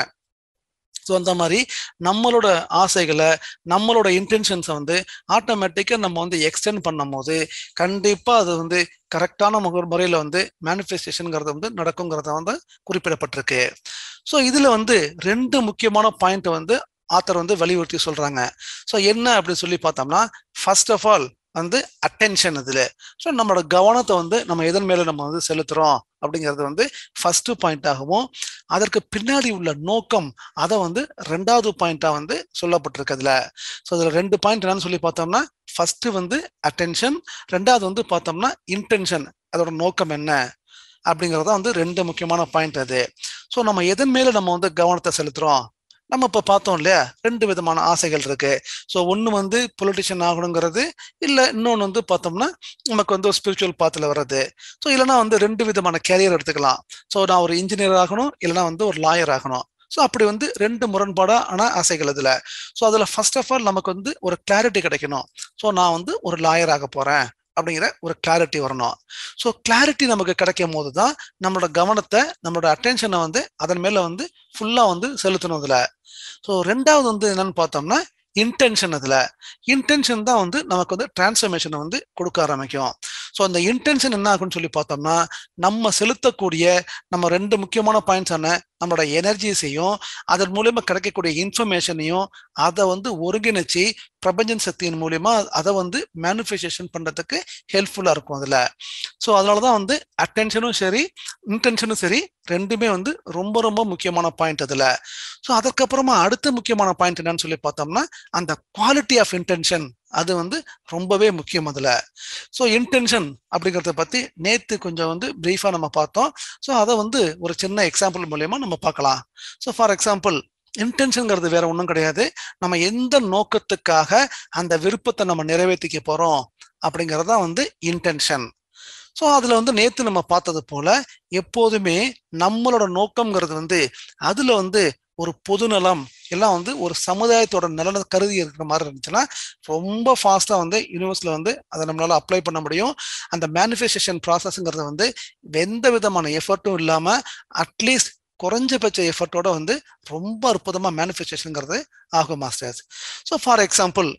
ஸோ அந்த மாதிரி நம்மளோட ஆசைகளை நம்மளோட இன்டென்ஷன்ஸை வந்து ஆட்டோமேட்டிக்காக நம்ம வந்து எக்ஸ்டெண்ட் பண்ணும் போது கண்டிப்பாக அது வந்து கரெக்டான முக முறையில் வந்து மேனிஃபெஸ்டேஷனுங்கிறது வந்து நடக்குங்கிறத வந்து குறிப்பிடப்பட்டிருக்கு ஸோ இதில் வந்து ரெண்டு முக்கியமான பாயிண்ட் வந்து ஆத்தர் வந்து வலியுறுத்தி சொல்றாங்க ஸோ என்ன அப்படின்னு சொல்லி பார்த்தோம்னா ஃபர்ஸ்ட் ஆஃப் ஆல் வந்து அட்டென்ஷன் இதுல ஸோ நம்மளோட கவனத்தை வந்து நம்ம எதன் மேல நம்ம வந்து செலுத்துறோம் அப்படிங்கிறது வந்து ஃபர்ஸ்ட் பாயிண்டாகவும் அதற்கு பின்னாடி உள்ள நோக்கம் அதை வந்து ரெண்டாவது பாயிண்டா வந்து சொல்லப்பட்டிருக்கு அதுல ஸோ அதுல ரெண்டு பாயிண்ட் என்னன்னு சொல்லி பார்த்தோம்னா ஃபர்ஸ்ட் வந்து அட்டென்ஷன் ரெண்டாவது வந்து பார்த்தோம்னா இன்டென்ஷன் அதோட நோக்கம் என்ன அப்படிங்கிறத வந்து ரெண்டு முக்கியமான பாயிண்ட் அது ஸோ நம்ம எதன் மேல நம்ம வந்து கவனத்தை செலுத்துறோம் நம்ம இப்போ பார்த்தோம் இல்லையா ரெண்டு விதமான ஆசைகள் இருக்கு ஸோ ஒன்று வந்து பொலிட்டிஷியன் ஆகணுங்கிறது இல்லை இன்னொன்று வந்து பார்த்தோம்னா நமக்கு வந்து ஒரு ஸ்பிரிச்சுவல் பாத்தில் வர்றது ஸோ இல்லைனா வந்து ரெண்டு விதமான கேரியர் எடுத்துக்கலாம் ஸோ நான் ஒரு இன்ஜினியர் ஆகணும் இல்லைனா வந்து ஒரு லாயர் ஆகணும் ஸோ அப்படி வந்து ரெண்டு முரண்பாடான ஆசைகள் இதில் ஸோ அதில் ஃபர்ஸ்ட் ஆஃப் ஆல் நமக்கு வந்து ஒரு கிளாரிட்டி கிடைக்கணும் ஸோ நான் வந்து ஒரு லாயர் ஆக போகிறேன் அப்படிங்கிற ஒரு கிளாரிட்டி வரணும் ஸோ கிளாரிட்டி நமக்கு கிடைக்கும் போது தான் நம்மளோட கவனத்தை நம்மளோட அட்டென்ஷனை வந்து அதன் மேல வந்து ஃபுல்லா வந்து செலுத்தணும் இதுல ஸோ ரெண்டாவது வந்து என்னன்னு பார்த்தோம்னா இன்டென்ஷன் அதுல இன்டென்ஷன் தான் வந்து நமக்கு வந்து டிரான்ஸ்ஃபர்மேஷனை வந்து கொடுக்க ஆரம்பிக்கும் ஸோ அந்த இன்டென்ஷன் என்ன ஆகும்னு சொல்லி பார்த்தோம்னா நம்ம செலுத்தக்கூடிய நம்ம ரெண்டு முக்கியமான பாயிண்ட்ஸான நம்மளோட எனர்ஜிஸையும் அதன் மூலியமா கிடைக்கக்கூடிய இன்ஃபர்மேஷனையும் அதை வந்து ஒருங்கிணைச்சு பிரபஞ்சன் சக்தியின் மூலியமா அதை வந்து மேனுஃபேக்சேஷன் பண்றதுக்கு ஹெல்ப்ஃபுல்லா இருக்கும் அதுல ஸோ அதனாலதான் வந்து அட்டென்ஷனும் சரி இன்டென்ஷனும் சரி ரெண்டுமே வந்து ரொம்ப ரொம்ப முக்கியமான பாயிண்ட் அதுல ஸோ அதுக்கப்புறமா அடுத்த முக்கியமான பாயிண்ட் என்னன்னு சொல்லி பார்த்தோம்னா அந்த குவாலிட்டி ஆஃப் இன்டென்ஷன் அது வந்து ரொம்பவே முக்கியம் அதுல ஸோ இன்டென்ஷன் அப்படிங்கிறத பத்தி நேத்து கொஞ்சம் வந்து பிரீஃபா நம்ம பார்த்தோம் ஸோ அதை வந்து ஒரு சின்ன எக்ஸாம்பிள் மூலியமா நம்ம பார்க்கலாம் ஸோ ஃபார் எக்ஸாம்பிள் இன்டென்ஷன்ங்கிறது வேற ஒன்றும் கிடையாது நம்ம எந்த நோக்கத்துக்காக அந்த விருப்பத்தை நம்ம நிறைவேற்றிக்க போறோம் அப்படிங்கிறது தான் வந்து இன்டென்ஷன் ஸோ அதுல வந்து நேத்து நம்ம பார்த்தது போல எப்போதுமே நம்மளோட நோக்கம்ங்கிறது வந்து அதுல வந்து ஒரு பொதுநலம் எல்லாம் வந்து ஒரு சமுதாயத்தோட நலனை கருதி இருக்கிற மாதிரி இருந்துச்சுன்னா ரொம்ப ஃபாஸ்டா வந்து யூனிவர்ஸ்ல வந்து அதை நம்மளால அப்ளை பண்ண முடியும் அந்த மேனிஃபெஸ்டேஷன் ப்ராசஸ்ங்கிறது வந்து எந்த விதமான எஃபர்ட்டும் இல்லாம அட்லீஸ்ட் குறைஞ்சபட்ச எஃபர்ட்டோட வந்து ரொம்ப அற்புதமா மேனிஃபெஸ்டேஷனுங்கிறது ஆகும் மாஸ்டர்ஸ் ஸோ ஃபார் எக்ஸாம்பிள்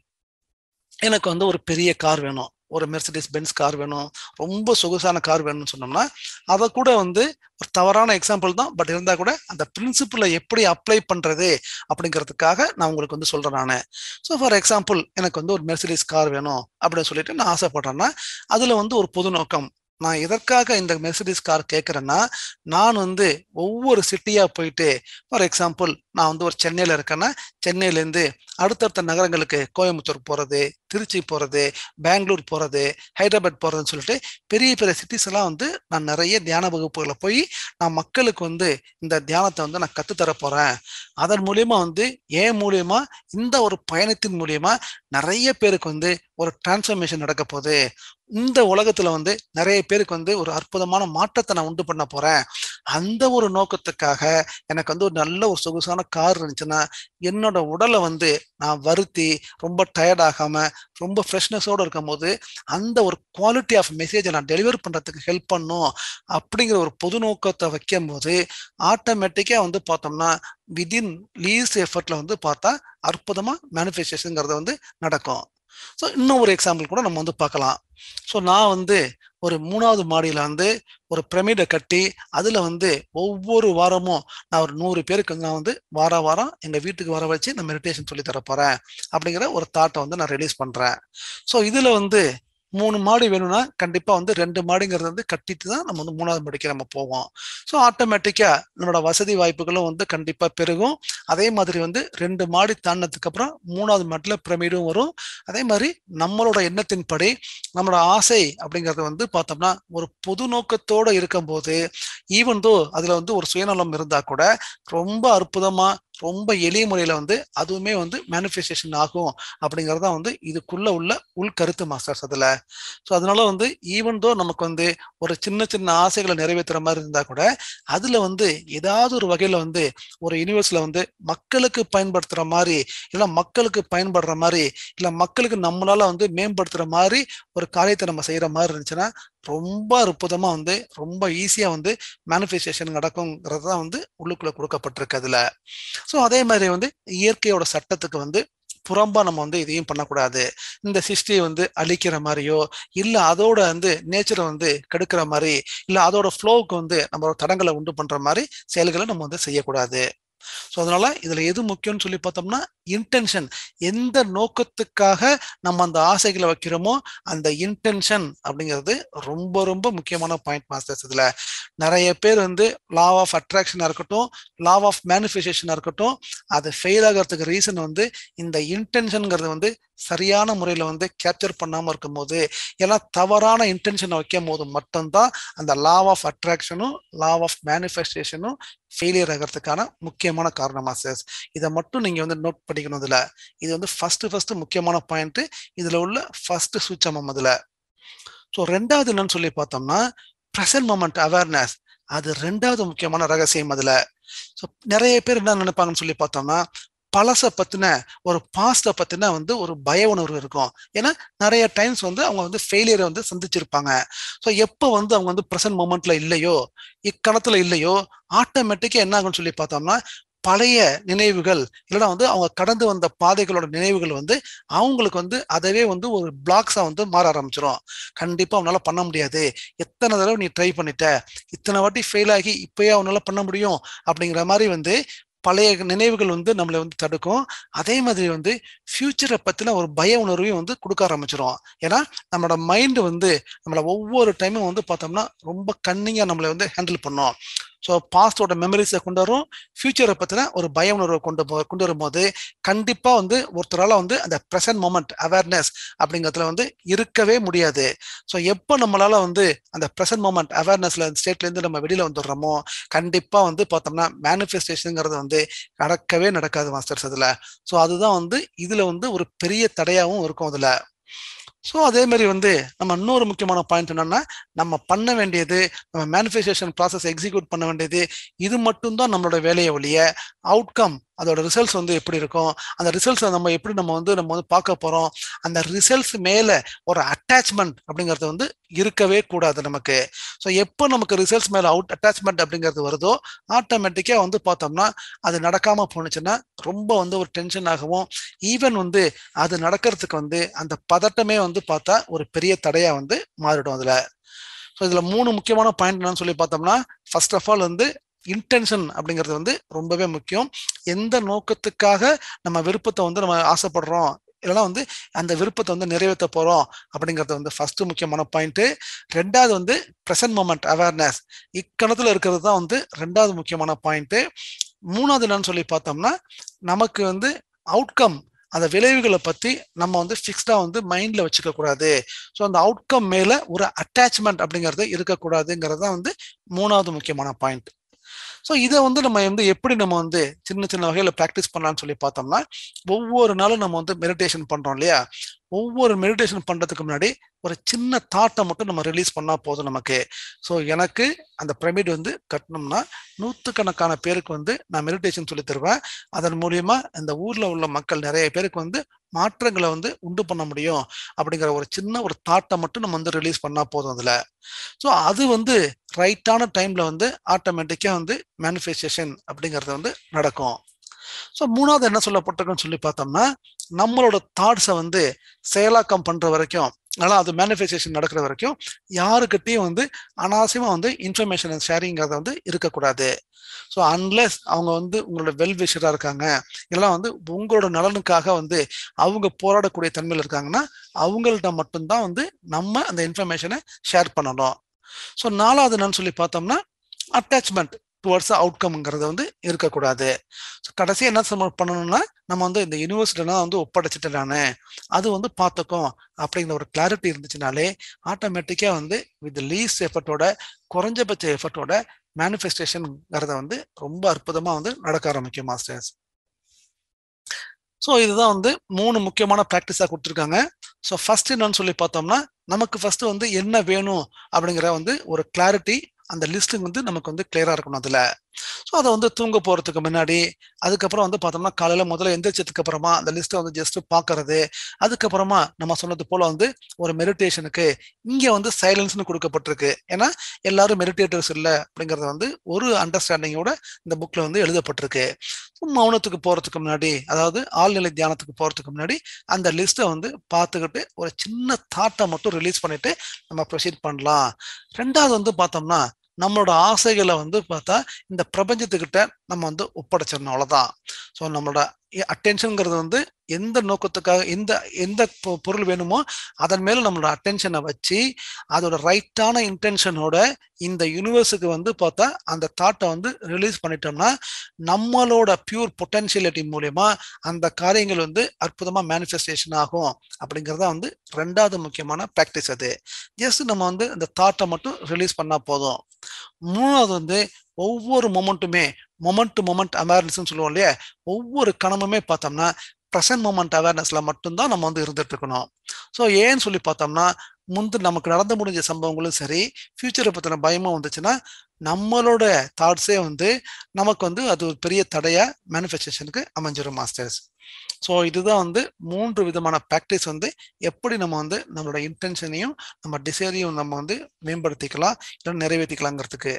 எனக்கு வந்து ஒரு பெரிய கார் வேணும் ஒரு மெர்சடிஸ் பென்ஸ் கார் வேணும் ரொம்ப சொகுசான கார் வேணும்னு சொன்னோம்னா அதை கூட வந்து ஒரு தவறான எக்ஸாம்பிள் தான் பட் இருந்தா கூட அந்த பிரின்சிபிளை எப்படி அப்ளை பண்றது அப்படிங்கிறதுக்காக நான் உங்களுக்கு வந்து சொல்றேன் நான் ஸோ ஃபார் எக்ஸாம்பிள் எனக்கு வந்து ஒரு மெர்சடிஸ் கார் வேணும் அப்படின்னு சொல்லிட்டு நான் ஆசைப்படுறேன்னா அதுல வந்து ஒரு பொது நோக்கம் நான் எதற்காக இந்த மெர்சடிஸ் கார் கேட்குறேன்னா நான் வந்து ஒவ்வொரு சிட்டியா போயிட்டு ஃபார் எக்ஸாம்பிள் நான் வந்து ஒரு சென்னையில இருக்கேன்னா சென்னையிலேருந்து அடுத்தடுத்த நகரங்களுக்கு கோயம்புத்தூர் போறது திருச்சி போறது பெங்களூர் போறது ஹைதராபாத் போறதுன்னு சொல்லிட்டு பெரிய பெரிய சிட்டிஸ் எல்லாம் வந்து நான் நிறைய தியான வகுப்புகளை போய் நான் மக்களுக்கு வந்து இந்த தியானத்தை வந்து நான் கத்துத்தர போறேன் அதன் மூலியமா வந்து ஏன் மூலியமா இந்த ஒரு பயணத்தின் மூலியமா நிறைய பேருக்கு வந்து ஒரு டிரான்ஸ்ஃபர்மேஷன் நடக்க போகுது இந்த உலகத்துல வந்து நிறைய பேருக்கு வந்து ஒரு அற்புதமான மாற்றத்தை நான் உண்டு பண்ண போறேன் அந்த ஒரு நோக்கத்துக்காக எனக்கு வந்து ஒரு நல்ல ஒரு சொகுசான கார் இருந்துச்சுன்னா என்னோட உடலை வந்து நான் வருத்தி ரொம்ப டயர்ட் ஆகாம ரொம்ப ஃப்ரெஷ்னஸோடு இருக்கும் போது அந்த ஒரு குவாலிட்டி ஆஃப் மெசேஜை நான் டெலிவர் பண்ணுறதுக்கு ஹெல்ப் பண்ணும் அப்படிங்கிற ஒரு பொது நோக்கத்தை வைக்கும் போது ஆட்டோமேட்டிக்காக வந்து பார்த்தோம்னா விதின் லீஸ்ட் எஃபர்ட்ல வந்து பார்த்தா அற்புதமாக மேனிஃபெஸ்டேஷனுங்கிறது வந்து நடக்கும் ஸோ இன்னும் ஒரு எக்ஸாம்பிள் கூட நம்ம வந்து பார்க்கலாம் ஸோ நான் வந்து ஒரு மூணாவது மாடியில் வந்து ஒரு பிரமிடை கட்டி அதில் வந்து ஒவ்வொரு வாரமும் நான் ஒரு நூறு பேருக்கு வந்து நான் வந்து வார வாரம் எங்கள் வீட்டுக்கு வர வச்சு நான் மெடிடேஷன் சொல்லி தர போகிறேன் அப்படிங்கிற ஒரு தாட்டை வந்து நான் ரிலீஸ் பண்ணுறேன் ஸோ இதில் வந்து மூணு மாடி வேணும்னா கண்டிப்பாக வந்து ரெண்டு மாடிங்கிறது வந்து கட்டிட்டு தான் நம்ம வந்து மூணாவது மாடிக்கு நம்ம போவோம் ஸோ ஆட்டோமேட்டிக்காக நம்மளோட வசதி வாய்ப்புகளும் வந்து கண்டிப்பாக பெருகும் அதே மாதிரி வந்து ரெண்டு மாடி தாண்டினதுக்கு அப்புறம் மூணாவது மாட்டில் பிரமிடும் வரும் அதே மாதிரி நம்மளோட எண்ணத்தின்படி நம்மளோட ஆசை அப்படிங்கிறது வந்து பார்த்தோம்னா ஒரு பொது நோக்கத்தோடு இருக்கும்போது ஈவன் தோ அதில் வந்து ஒரு சுயநலம் இருந்தால் கூட ரொம்ப அற்புதமாக ரொம்ப எளிய முறையில வந்து அதுவுமே வந்து மேனிஃபெஸ்டேஷன் ஆகும் அப்படிங்கிறது தான் வந்து இதுக்குள்ள உள்ள உள்கருத்து மாஸ்டர்ஸ் அதுல ஸோ அதனால வந்து ஈவன் தோ நமக்கு வந்து ஒரு சின்ன சின்ன ஆசைகளை நிறைவேற்றுற மாதிரி இருந்தா கூட அதுல வந்து ஏதாவது ஒரு வகையில வந்து ஒரு யூனிவர்ஸ்ல வந்து மக்களுக்கு பயன்படுத்துற மாதிரி இல்ல மக்களுக்கு பயன்படுற மாதிரி இல்ல மக்களுக்கு நம்மளால வந்து மேம்படுத்துற மாதிரி ஒரு காரியத்தை நம்ம செய்யற மாதிரி இருந்துச்சுன்னா ரொம்ப அற்புதமா வந்து ரொம்ப ஈஸியா வந்து மேனிஃபெஸ்டேஷன் நடக்குங்கிறது தான் வந்து உள்ளுக்குள்ள கொடுக்கப்பட்டிருக்கு அதுல ஸோ அதே மாதிரி வந்து இயற்கையோட சட்டத்துக்கு வந்து புறம்பா நம்ம வந்து இதையும் பண்ணக்கூடாது இந்த சிருஷ்டியை வந்து அழிக்கிற மாதிரியோ இல்ல அதோட வந்து நேச்சரை வந்து கெடுக்கிற மாதிரி இல்ல அதோட ஃப்ளோவுக்கு வந்து நம்ம தடங்களை உண்டு பண்ற மாதிரி செயல்களை நம்ம வந்து செய்யக்கூடாது ஸோ அதனால இதுல எது முக்கியம்னு சொல்லி பார்த்தோம்னா இன்டென்ஷன் எந்த நோக்கத்துக்காக நம்ம அந்த ஆசைகளை வைக்கிறோமோ அந்த இன்டென்ஷன் அப்படிங்கிறது ரொம்ப ரொம்ப முக்கியமான பாயிண்ட் மாஸ்டர்ஸ் இதுல நிறைய பேர் வந்து லா ஆஃப் அட்ராக்ஷனா இருக்கட்டும் லா ஆஃப் மேனிஃபெஸ்டேஷனா இருக்கட்டும் அது ஃபெயில் ஆகிறதுக்கு ரீசன் வந்து இந்த இன்டென்ஷனுங்கிறது வந்து சரியான முறையில வந்து கேப்சர் பண்ணாம இருக்கும் போது எல்லாம் தவறான இன்டென்ஷனை வைக்கும் போது மட்டும்தான் அந்த லா ஆஃப் அட்ராக்ஷனும் லா ஆஃப் மேனிஃபெஸ்டேஷனும் ஃபெயிலியர் ஆகிறதுக்கான முக்கியமான காரணமா சார் இதை மட்டும் நீங்க வந்து நோட் பண்ணிக்கணும் இதுல இது வந்து ஃபர்ஸ்ட் ஃபர்ஸ்ட் முக்கியமான பாயிண்ட் இதுல உள்ள ஃபர்ஸ்ட் சூச்சமம் அதுல ஸோ ரெண்டாவது என்னன்னு சொல்லி பார்த்தோம்னா ப்ரெசன்ட் மொமெண்ட் அவேர்னஸ் அது ரெண்டாவது முக்கியமான ரகசியம் அதுல ஸோ நிறைய பேர் என்ன நினைப்பாங்கன்னு சொல்லி பார்த்தோம்னா பழச பத்தின ஒரு பாஸ்ட பத்தின வந்து ஒரு பய உணர்வு இருக்கும் ஏன்னா நிறைய டைம்ஸ் வந்து அவங்க வந்து ஃபெயிலியரை வந்து சந்திச்சிருப்பாங்க ஸோ எப்போ வந்து அவங்க வந்து ப்ரெசன்ட் மூமெண்ட்ல இல்லையோ இக்கணத்துல இல்லையோ ஆட்டோமேட்டிக்கா என்ன ஆகும்னு சொல்லி பார்த்தோம்னா பழைய நினைவுகள் இல்லைன்னா வந்து அவங்க கடந்து வந்த பாதைகளோட நினைவுகள் வந்து அவங்களுக்கு வந்து அதவே வந்து ஒரு பிளாக்ஸா வந்து மாற ஆரம்பிச்சிடும் கண்டிப்பா அவனால பண்ண முடியாது எத்தனை தடவை நீ ட்ரை பண்ணிட்ட இத்தனை வாட்டி ஃபெயில் ஆகி இப்பயே அவனால பண்ண முடியும் அப்படிங்கிற மாதிரி வந்து பழைய நினைவுகள் வந்து நம்மளை வந்து தடுக்கும் அதே மாதிரி வந்து ஃபியூச்சரை பத்தின ஒரு பய உணர்வையும் வந்து கொடுக்க ஆரம்பிச்சிரும் ஏன்னா நம்மளோட மைண்டு வந்து நம்மளை ஒவ்வொரு டைமும் வந்து பார்த்தோம்னா ரொம்ப கன்னிங்கா நம்மளை வந்து ஹேண்டில் பண்ணும் ஸோ பாஸ்டோட மெமரிஸை கொண்டு வரும் ஃபியூச்சரை பற்றின ஒரு பய உணர்வை கொண்டு போ கொண்டு வரும்போது கண்டிப்பாக வந்து ஒருத்தரால் வந்து அந்த ப்ரெசன்ட் மூமெண்ட் அவேர்னஸ் அப்படிங்கிறதுல வந்து இருக்கவே முடியாது ஸோ எப்போ நம்மளால வந்து அந்த ப்ரெசன்ட் மூமெண்ட் அவேர்னஸ்ல ஸ்டேட்லேருந்து நம்ம வெளியில் வந்துடுறோமோ கண்டிப்பாக வந்து பார்த்தோம்னா மேனிஃபெஸ்டேஷனுங்கிறது வந்து நடக்கவே நடக்காது மாஸ்டர்ஸ் அதில் ஸோ அதுதான் வந்து இதில் வந்து ஒரு பெரிய தடையாகவும் இருக்கும் அதில் ஸோ அதே மாதிரி வந்து நம்ம இன்னொரு முக்கியமான பாயிண்ட் என்னன்னா நம்ம பண்ண வேண்டியது நம்ம மேனிஃபெஸ்டேஷன் ப்ராசஸ் எக்ஸிக்யூட் பண்ண வேண்டியது இது மட்டும்தான் நம்மளோட வேலையை ஒழிய அவுட்கம் அதோட ரிசல்ட்ஸ் வந்து எப்படி இருக்கும் அந்த ரிசல்ட்ஸை நம்ம எப்படி நம்ம வந்து நம்ம வந்து பார்க்க போறோம் அந்த ரிசல்ட்ஸ் மேல ஒரு அட்டாச்மெண்ட் அப்படிங்கிறது வந்து இருக்கவே கூடாது நமக்கு ஸோ எப்போ நமக்கு ரிசல்ட்ஸ் மேல அவுட் அட்டாச்மெண்ட் அப்படிங்கிறது வருதோ ஆட்டோமேட்டிக்கா வந்து பார்த்தோம்னா அது நடக்காம போணுச்சுன்னா ரொம்ப வந்து ஒரு டென்ஷன் ஆகவும் ஈவன் வந்து அது நடக்கிறதுக்கு வந்து அந்த பதட்டமே வந்து பார்த்தா ஒரு பெரிய தடையா வந்து மாறிடும் அதுல ஸோ இதுல மூணு முக்கியமான பாயிண்ட் என்னன்னு சொல்லி பார்த்தோம்னா ஃபர்ஸ்ட் ஆஃப் ஆல் வந்து இன்டென்ஷன் அப்படிங்கிறது வந்து ரொம்பவே முக்கியம் எந்த நோக்கத்துக்காக நம்ம விருப்பத்தை வந்து நம்ம ஆசைப்படுறோம் இல்லைன்னா வந்து அந்த விருப்பத்தை வந்து நிறைவேற்ற போறோம் அப்படிங்கிறது வந்து ஃபர்ஸ்ட் முக்கியமான பாயிண்ட் ரெண்டாவது வந்து ப்ரெசன்ட் மூமெண்ட் அவேர்னஸ் இக்கணத்துல இருக்கிறது தான் வந்து ரெண்டாவது முக்கியமான பாயிண்ட் மூணாவது என்னன்னு சொல்லி பார்த்தோம்னா நமக்கு வந்து அவுட்கம் அந்த விளைவுகளை பத்தி நம்ம வந்து ஃபிக்ஸ்டா வந்து மைண்ட்ல வச்சுக்க கூடாது ஸோ அந்த அவுட்கம் மேல ஒரு அட்டாச்மெண்ட் அப்படிங்கிறது இருக்கக்கூடாதுங்கிறது தான் வந்து மூணாவது முக்கியமான பாயிண்ட் ஸோ இதை வந்து நம்ம வந்து எப்படி நம்ம வந்து சின்ன சின்ன வகையில் ப்ராக்டிஸ் பண்ணலாம்னு சொல்லி பார்த்தோம்னா ஒவ்வொரு நாளும் நம்ம வந்து மெடிடேஷன் பண்றோம் இல்லையா ஒவ்வொரு மெடிடேஷன் பண்றதுக்கு முன்னாடி ஒரு சின்ன தாட்டை மட்டும் நம்ம ரிலீஸ் பண்ணா போதும் நமக்கு ஸோ எனக்கு அந்த பிரமிட் வந்து கட்டணும்னா நூற்றுக்கணக்கான பேருக்கு வந்து நான் மெடிடேஷன் சொல்லி தருவேன் அதன் மூலியமா இந்த ஊர்ல உள்ள மக்கள் நிறைய பேருக்கு வந்து மாற்றங்களை வந்து உண்டு பண்ண முடியும் அப்படிங்கிற ஒரு சின்ன ஒரு தாட்டை மட்டும் நம்ம வந்து ரிலீஸ் பண்ணா போதும் அதுல ஸோ அது வந்து ரைட்டான டைம்ல வந்து ஆட்டோமேட்டிக்கா வந்து மேனிஃபெஸ்டேஷன் அப்படிங்கிறது வந்து நடக்கும் ஸோ மூணாவது என்ன சொல்லப்பட்டிருக்குன்னு சொல்லி பார்த்தோம்னா நம்மளோட தாட்ஸை வந்து செயலாக்கம் பண்ற வரைக்கும் அதனால் அது மேனிஃபெஸ்டேஷன் நடக்கிற வரைக்கும் யாருக்கிட்டையும் வந்து அனாவசியமாக வந்து இன்ஃபர்மேஷன் ஷேரிங்கிறத வந்து இருக்கக்கூடாது ஸோ அன்லெஸ் அவங்க வந்து உங்களோட வெல் விஷராக இருக்காங்க இல்லைனா வந்து உங்களோட நலனுக்காக வந்து அவங்க போராடக்கூடிய தன்மையில் இருக்காங்கன்னா அவங்கள்ட்ட மட்டும்தான் வந்து நம்ம அந்த இன்ஃபர்மேஷனை ஷேர் பண்ணணும் ஸோ நாலாவது என்னன்னு சொல்லி பார்த்தோம்னா அட்டாச்மெண்ட் டுவர்ட்ஸ் அவுட்கம்ங்கிறது வந்து இருக்கக்கூடாது ஸோ கடைசி என்ன சம பண்ணணும்னா நம்ம வந்து இந்த யூனிவர்சிட்டிலாம் வந்து ஒப்படைச்சிட்டு நானு அது வந்து பார்த்துக்கும் அப்படிங்கிற ஒரு கிளாரிட்டி இருந்துச்சுனாலே ஆட்டோமேட்டிக்காக வந்து வித் லீஸ் எஃபர்ட்டோட குறைஞ்சபட்ச எஃபர்ட்டோட மேனிஃபெஸ்டேஷன்ங்கிறத வந்து ரொம்ப அற்புதமாக வந்து நடக்க ஆரம்பிக்கும் மாஸ்டர்ஸ் ஸோ இதுதான் வந்து மூணு முக்கியமான ப்ராக்டிஸாக கொடுத்துருக்காங்க ஸோ ஃபர்ஸ்ட் என்னன்னு சொல்லி பார்த்தோம்னா நமக்கு ஃபர்ஸ்ட் வந்து என்ன வேணும் அப்படிங்கிற வந்து ஒரு கிளாரிட்டி அந்த லிஸ்ட்டு வந்து நமக்கு வந்து கிளியரா இருக்கணும் அதுல ஸோ அதை வந்து தூங்க போறதுக்கு முன்னாடி அதுக்கப்புறம் வந்து பார்த்தோம்னா காலையில முதல்ல எந்திரிச்சதுக்கு அப்புறமா அந்த லிஸ்ட்டை வந்து ஜஸ்ட் பார்க்கறது அதுக்கப்புறமா நம்ம சொன்னது போல வந்து ஒரு மெடிடேஷனுக்கு இங்க வந்து சைலன்ஸ்னு கொடுக்கப்பட்டிருக்கு ஏன்னா எல்லாரும் மெடிடேட்டர்ஸ் இல்லை அப்படிங்கறது வந்து ஒரு அண்டர்ஸ்டாண்டிங்கோட இந்த புக்ல வந்து எழுதப்பட்டிருக்கு மௌனத்துக்கு போறதுக்கு முன்னாடி அதாவது ஆழ்நிலை தியானத்துக்கு போறதுக்கு முன்னாடி அந்த லிஸ்ட்டை வந்து பார்த்துக்கிட்டு ஒரு சின்ன தாட்டை மட்டும் ரிலீஸ் பண்ணிட்டு நம்ம ப்ரொசீட் பண்ணலாம் ரெண்டாவது வந்து பார்த்தோம்னா நம்மளோட ஆசைகளை வந்து பார்த்தா இந்த பிரபஞ்சத்துக்கிட்ட நம்ம வந்து ஒப்படைச்சிடணும் அவ்வளவுதான் ஸோ நம்மளோட அட்டென்ஷனுங்கிறது வந்து எந்த நோக்கத்துக்காக எந்த எந்த பொருள் வேணுமோ அதன் மேல நம்மளோட அட்டென்ஷனை வச்சு அதோட ரைட்டான இன்டென்ஷனோட இந்த யூனிவர்ஸுக்கு வந்து பார்த்தா அந்த தாட்டை வந்து ரிலீஸ் பண்ணிட்டோம்னா நம்மளோட பியூர் பொட்டன்ஷியலிட்டி மூலயமா அந்த காரியங்கள் வந்து அற்புதமா மேனிஃபெஸ்டேஷன் ஆகும் அப்படிங்கிறத வந்து ரெண்டாவது முக்கியமான ப்ராக்டிஸ் அது ஜஸ்ட் நம்ம வந்து அந்த தாட்டை மட்டும் ரிலீஸ் பண்ணா போதும் மூணாவது வந்து ஒவ்வொரு மொமெண்ட்டுமே மொமெண்ட் டு மொமெண்ட் அவேர்னஸ்ன்னு சொல்லுவோம் இல்லையா ஒவ்வொரு கணமுமே பார்த்தோம்னா ப்ரெசன்ட் மொமெண்ட் அவேர்னஸ்ல மட்டும்தான் நம்ம வந்து இருந்துட்டு இருக்கணும் ஸோ ஏன்னு சொல்லி பார்த்தோம்னா முந்து நமக்கு நடந்து முடிஞ்ச சம்பவங்களும் சரி ஃபியூச்சரை பற்றின பயமும் வந்துச்சுன்னா நம்மளோட தாட்ஸே வந்து நமக்கு வந்து அது ஒரு பெரிய தடையா மேனிஃபெஸ்டேஷனுக்கு அமைஞ்சிடும் மாஸ்டர்ஸ் ஸோ இதுதான் வந்து மூன்று விதமான ப்ராக்டிஸ் வந்து எப்படி நம்ம வந்து நம்மளோட இன்டென்ஷனையும் நம்ம டிசைரையும் நம்ம வந்து மேம்படுத்திக்கலாம் இல்லை நிறைவேற்றிக்கலாங்கிறதுக்கு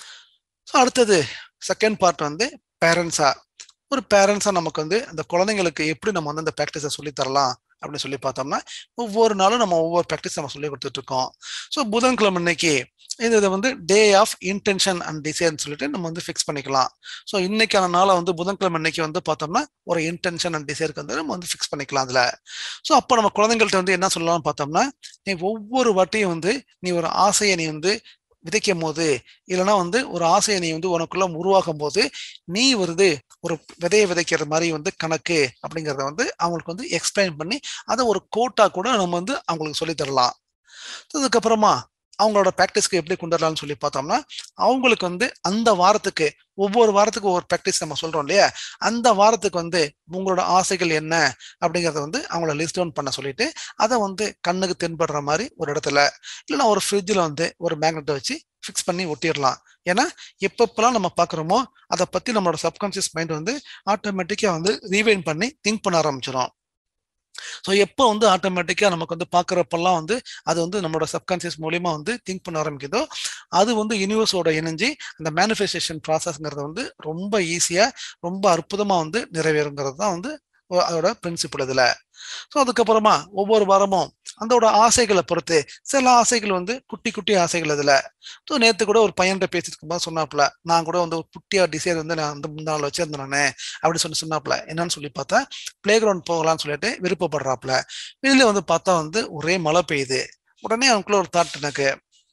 ஸோ அடுத்தது செகண்ட் பார்ட் வந்து பேரண்ட்ஸா ஒரு பேரண்ட்ஸா நமக்கு வந்து அந்த குழந்தைங்களுக்கு எப்படி நம்ம வந்து அந்த ப்ராக்டிஸை சொல்லி தரலாம் அப்படின்னு சொல்லி பார்த்தோம்னா ஒவ்வொரு நாளும் நம்ம ஒவ்வொரு ப்ராக்டிஸ் நம்ம சொல்லி கொடுத்துட்டு இருக்கோம் ஸோ புதன்கிழமை இன்னைக்கு இது இதை வந்து டே ஆஃப் இன்டென்ஷன் அண்ட் டிசைர்னு சொல்லிட்டு நம்ம வந்து ஃபிக்ஸ் பண்ணிக்கலாம் ஸோ இன்னைக்கான நாளை வந்து புதன்கிழமை இன்னைக்கு வந்து பார்த்தோம்னா ஒரு இன்டென்ஷன் அண்ட் டிசைருக்கு வந்து நம்ம வந்து ஃபிக்ஸ் பண்ணிக்கலாம் அதில் ஸோ அப்போ நம்ம குழந்தைங்கள்ட்ட வந்து என்ன சொல்லலாம்னு பார்த்தோம்னா நீ ஒவ்வொரு வாட்டியும் வந்து நீ ஒரு ஆசையை நீ வந்து விதைக்கும் போது இல்லைன்னா வந்து ஒரு ஆசையை நீ வந்து உனக்குள்ள உருவாகும் போது நீ வருது ஒரு விதையை விதைக்கிற மாதிரி வந்து கணக்கு அப்படிங்கிறத வந்து அவங்களுக்கு வந்து எக்ஸ்பிளைன் பண்ணி அதை ஒரு கோட்டா கூட நம்ம வந்து அவங்களுக்கு சொல்லி தரலாம் அதுக்கப்புறமா அவங்களோட ப்ராக்டிஸ்க்கு எப்படி கொண்டு வரலாம்னு சொல்லி பார்த்தோம்னா அவங்களுக்கு வந்து அந்த வாரத்துக்கு ஒவ்வொரு வாரத்துக்கு ஒவ்வொரு ப்ராக்டிஸ் நம்ம சொல்றோம் இல்லையா அந்த வாரத்துக்கு வந்து உங்களோட ஆசைகள் என்ன அப்படிங்கறத வந்து அவங்கள லிஸ்ட் டவுன் பண்ண சொல்லிட்டு அதை வந்து கண்ணுக்கு தென்படுற மாதிரி ஒரு இடத்துல இல்லைன்னா ஒரு ஃப்ரிட்ஜில் வந்து ஒரு மேக்னெட்டை வச்சு ஃபிக்ஸ் பண்ணி ஒட்டிடலாம் ஏன்னா எப்பப்பெல்லாம் நம்ம பார்க்குறோமோ அதை பற்றி நம்மளோட சப்கான்சியஸ் மைண்ட் வந்து ஆட்டோமேட்டிக்காக வந்து ரீவைன் பண்ணி திங்க் பண்ண ஆரம்பிச்சிடும் ஸோ எப்போ வந்து ஆட்டோமேட்டிக்காக நமக்கு வந்து பார்க்குறப்பெல்லாம் வந்து அது வந்து நம்மளோட சப்கான்சியஸ் மூலியமா வந்து திங்க் பண்ண ஆரம்பிக்குதோ அது வந்து யூனிவர்ஸோட இணைஞ்சு அந்த மேனிஃபெஸ்டேஷன் ப்ராசஸ்ங்கிறது வந்து ரொம்ப ஈஸியாக ரொம்ப அற்புதமாக வந்து நிறைவேறுங்கிறது தான் வந்து அதோட பிரின்சிபிள் இதில் ஸோ அதுக்கப்புறமா ஒவ்வொரு வாரமும் அதோட ஆசைகளை பொறுத்து சில ஆசைகள் வந்து குட்டி குட்டி ஆசைகள் இதில் ஸோ நேற்று கூட ஒரு பையன்கிட்ட பேசிட்டு இருக்கும்போது சொன்னாப்புல நான் கூட வந்து ஒரு குட்டியா டிசைன் வந்து நான் வந்து முந்தாள் வச்சிருந்தேன் நானே அப்படின்னு சொல்லி சொன்னாப்புல என்னன்னு சொல்லி பார்த்தா பிளே கிரவுண்ட் போகலாம்னு சொல்லிட்டு விருப்பப்படுறாப்புல வெளியில வந்து பார்த்தா வந்து ஒரே மழை பெய்யுது உடனே அவனுக்குள்ள ஒரு தாட் எனக்கு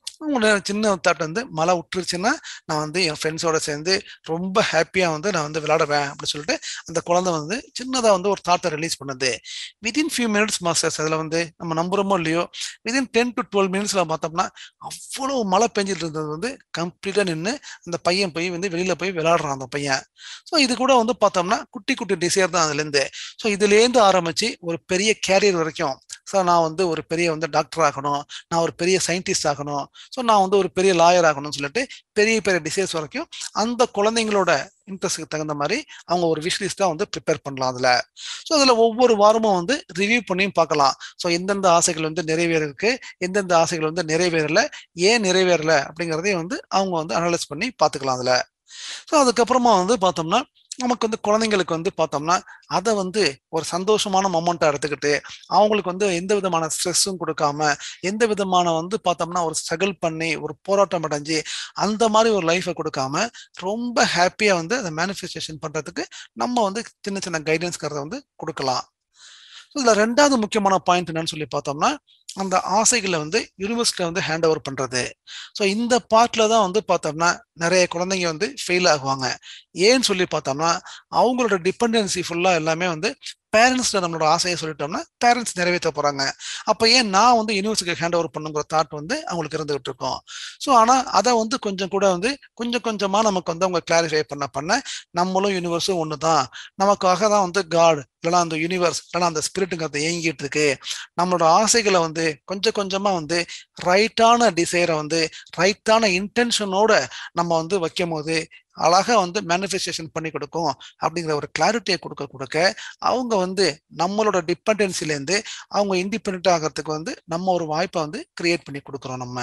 சின்ன தாட் வந்து மழை விட்டுருச்சுன்னா நான் வந்து என் ஃப்ரெண்ட்ஸோட சேர்ந்து ரொம்ப ஹாப்பியாக வந்து நான் வந்து விளையாடுவேன் அப்படின்னு சொல்லிட்டு அந்த குழந்தை வந்து சின்னதாக வந்து ஒரு தாட்டை ரிலீஸ் பண்ணுது வித்தின் ஃபியூ மினிட்ஸ் மாஸ்டர்ஸ் அதில் வந்து நம்ம நம்புறோமோ இல்லையோ வித்தின் டென் டு டுவெல் மினிட்ஸில் பார்த்தோம்னா அவ்வளோ மழை பெஞ்சிட்டு இருந்தது வந்து கம்ப்ளீட்டாக நின்று அந்த பையன் போய் வந்து வெளியில் போய் விளையாடுறான் அந்த பையன் ஸோ இது கூட வந்து பார்த்தோம்னா குட்டி குட்டி டிசைர் தான் அதுலேருந்து ஸோ இதுலேருந்து ஆரம்பிச்சு ஒரு பெரிய கேரியர் வரைக்கும் ஸோ நான் வந்து ஒரு பெரிய வந்து டாக்டர் ஆகணும் நான் ஒரு பெரிய சயின்டிஸ்ட் ஆகணும் ஸோ நான் வந்து ஒரு பெரிய லாயர் ஆகணும்னு சொல்லிட்டு பெரிய பெரிய டிசைர்ஸ் வரைக்கும் அந்த குழந்தைங்களோட இன்ட்ரெஸ்ட்டுக்கு தகுந்த மாதிரி அவங்க ஒரு விஷ் லிஸ்ட்டாக வந்து ப்ரிப்பேர் பண்ணலாம் அதில் ஸோ அதில் ஒவ்வொரு வாரமும் வந்து ரிவ்யூ பண்ணியும் பார்க்கலாம் ஸோ எந்தெந்த ஆசைகள் வந்து நிறைவேறிருக்கு எந்தெந்த ஆசைகள் வந்து நிறைவேறல ஏன் நிறைவேறல அப்படிங்கிறதையும் வந்து அவங்க வந்து அனலைஸ் பண்ணி பார்த்துக்கலாம் அதில் ஸோ அதுக்கப்புறமா வந்து பார்த்தோம்னா நமக்கு வந்து குழந்தைங்களுக்கு வந்து பார்த்தோம்னா அதை வந்து ஒரு சந்தோஷமான மொமெண்ட்டாக எடுத்துக்கிட்டு அவங்களுக்கு வந்து எந்த விதமான ஸ்ட்ரெஸ்ஸும் கொடுக்காம எந்த விதமான வந்து பார்த்தோம்னா ஒரு ஸ்ட்ரகிள் பண்ணி ஒரு போராட்டம் அடைஞ்சு அந்த மாதிரி ஒரு லைஃப்பை கொடுக்காம ரொம்ப ஹாப்பியாக வந்து அதை மேனிஃபெஸ்டேஷன் பண்ணுறதுக்கு நம்ம வந்து சின்ன சின்ன கைடன்ஸ்கிறத வந்து கொடுக்கலாம் இதுல ரெண்டாவது முக்கியமான பாயிண்ட் என்னன்னு சொல்லி பார்த்தோம்னா அந்த ஆசைகளை வந்து யூனிவர்சிட்டியில வந்து ஹேண்ட் ஓவர் பண்றது ஸோ இந்த பார்ட்ல தான் வந்து பார்த்தோம்னா நிறைய குழந்தைங்க வந்து ஃபெயில் ஆகுவாங்க ஏன்னு சொல்லி பார்த்தோம்னா அவங்களோட டிபெண்டன்சி ஃபுல்லா எல்லாமே வந்து பேரண்ட்ஸ் நம்மளோட ஆசையை சொல்லிட்டோம்னா பேரண்ட்ஸ் நிறைவேற்ற போறாங்க அப்ப ஏன் நான் வந்து யூனிவர்ஸுக்கு ஹேண்ட் ஓவர் பண்ணுங்கிற தாட் வந்து அவங்களுக்கு இருந்துகிட்டு இருக்கும் ஸோ ஆனா அதை வந்து கொஞ்சம் கூட வந்து கொஞ்சம் கொஞ்சமா நமக்கு வந்து அவங்க கிளாரிஃபை பண்ண பண்ண நம்மளும் யூனிவர்ஸும் ஒண்ணுதான் நமக்காக தான் வந்து காட் இல்லைனா அந்த யூனிவர்ஸ் இல்லைனா அந்த ஸ்பிரிட்டுங்கிறது இயங்கிட்டு இருக்கு நம்மளோட ஆசைகளை வந்து கொஞ்சம் கொஞ்சமா வந்து ரைட்டான டிசைரை வந்து ரைட்டான இன்டென்ஷனோட நம்ம வந்து வைக்கும் போது அழகா வந்து மேனிஃபெஸ்டேஷன் பண்ணி கொடுக்கும் அப்படிங்கிற ஒரு கிளாரிட்டியை கொடுக்க கொடுக்க அவங்க வந்து நம்மளோட டிபெண்டன்சிலேருந்து அவங்க இண்டிபெண்ட் ஆகிறதுக்கு வந்து நம்ம ஒரு வாய்ப்பை வந்து கிரியேட் பண்ணி கொடுக்குறோம் நம்ம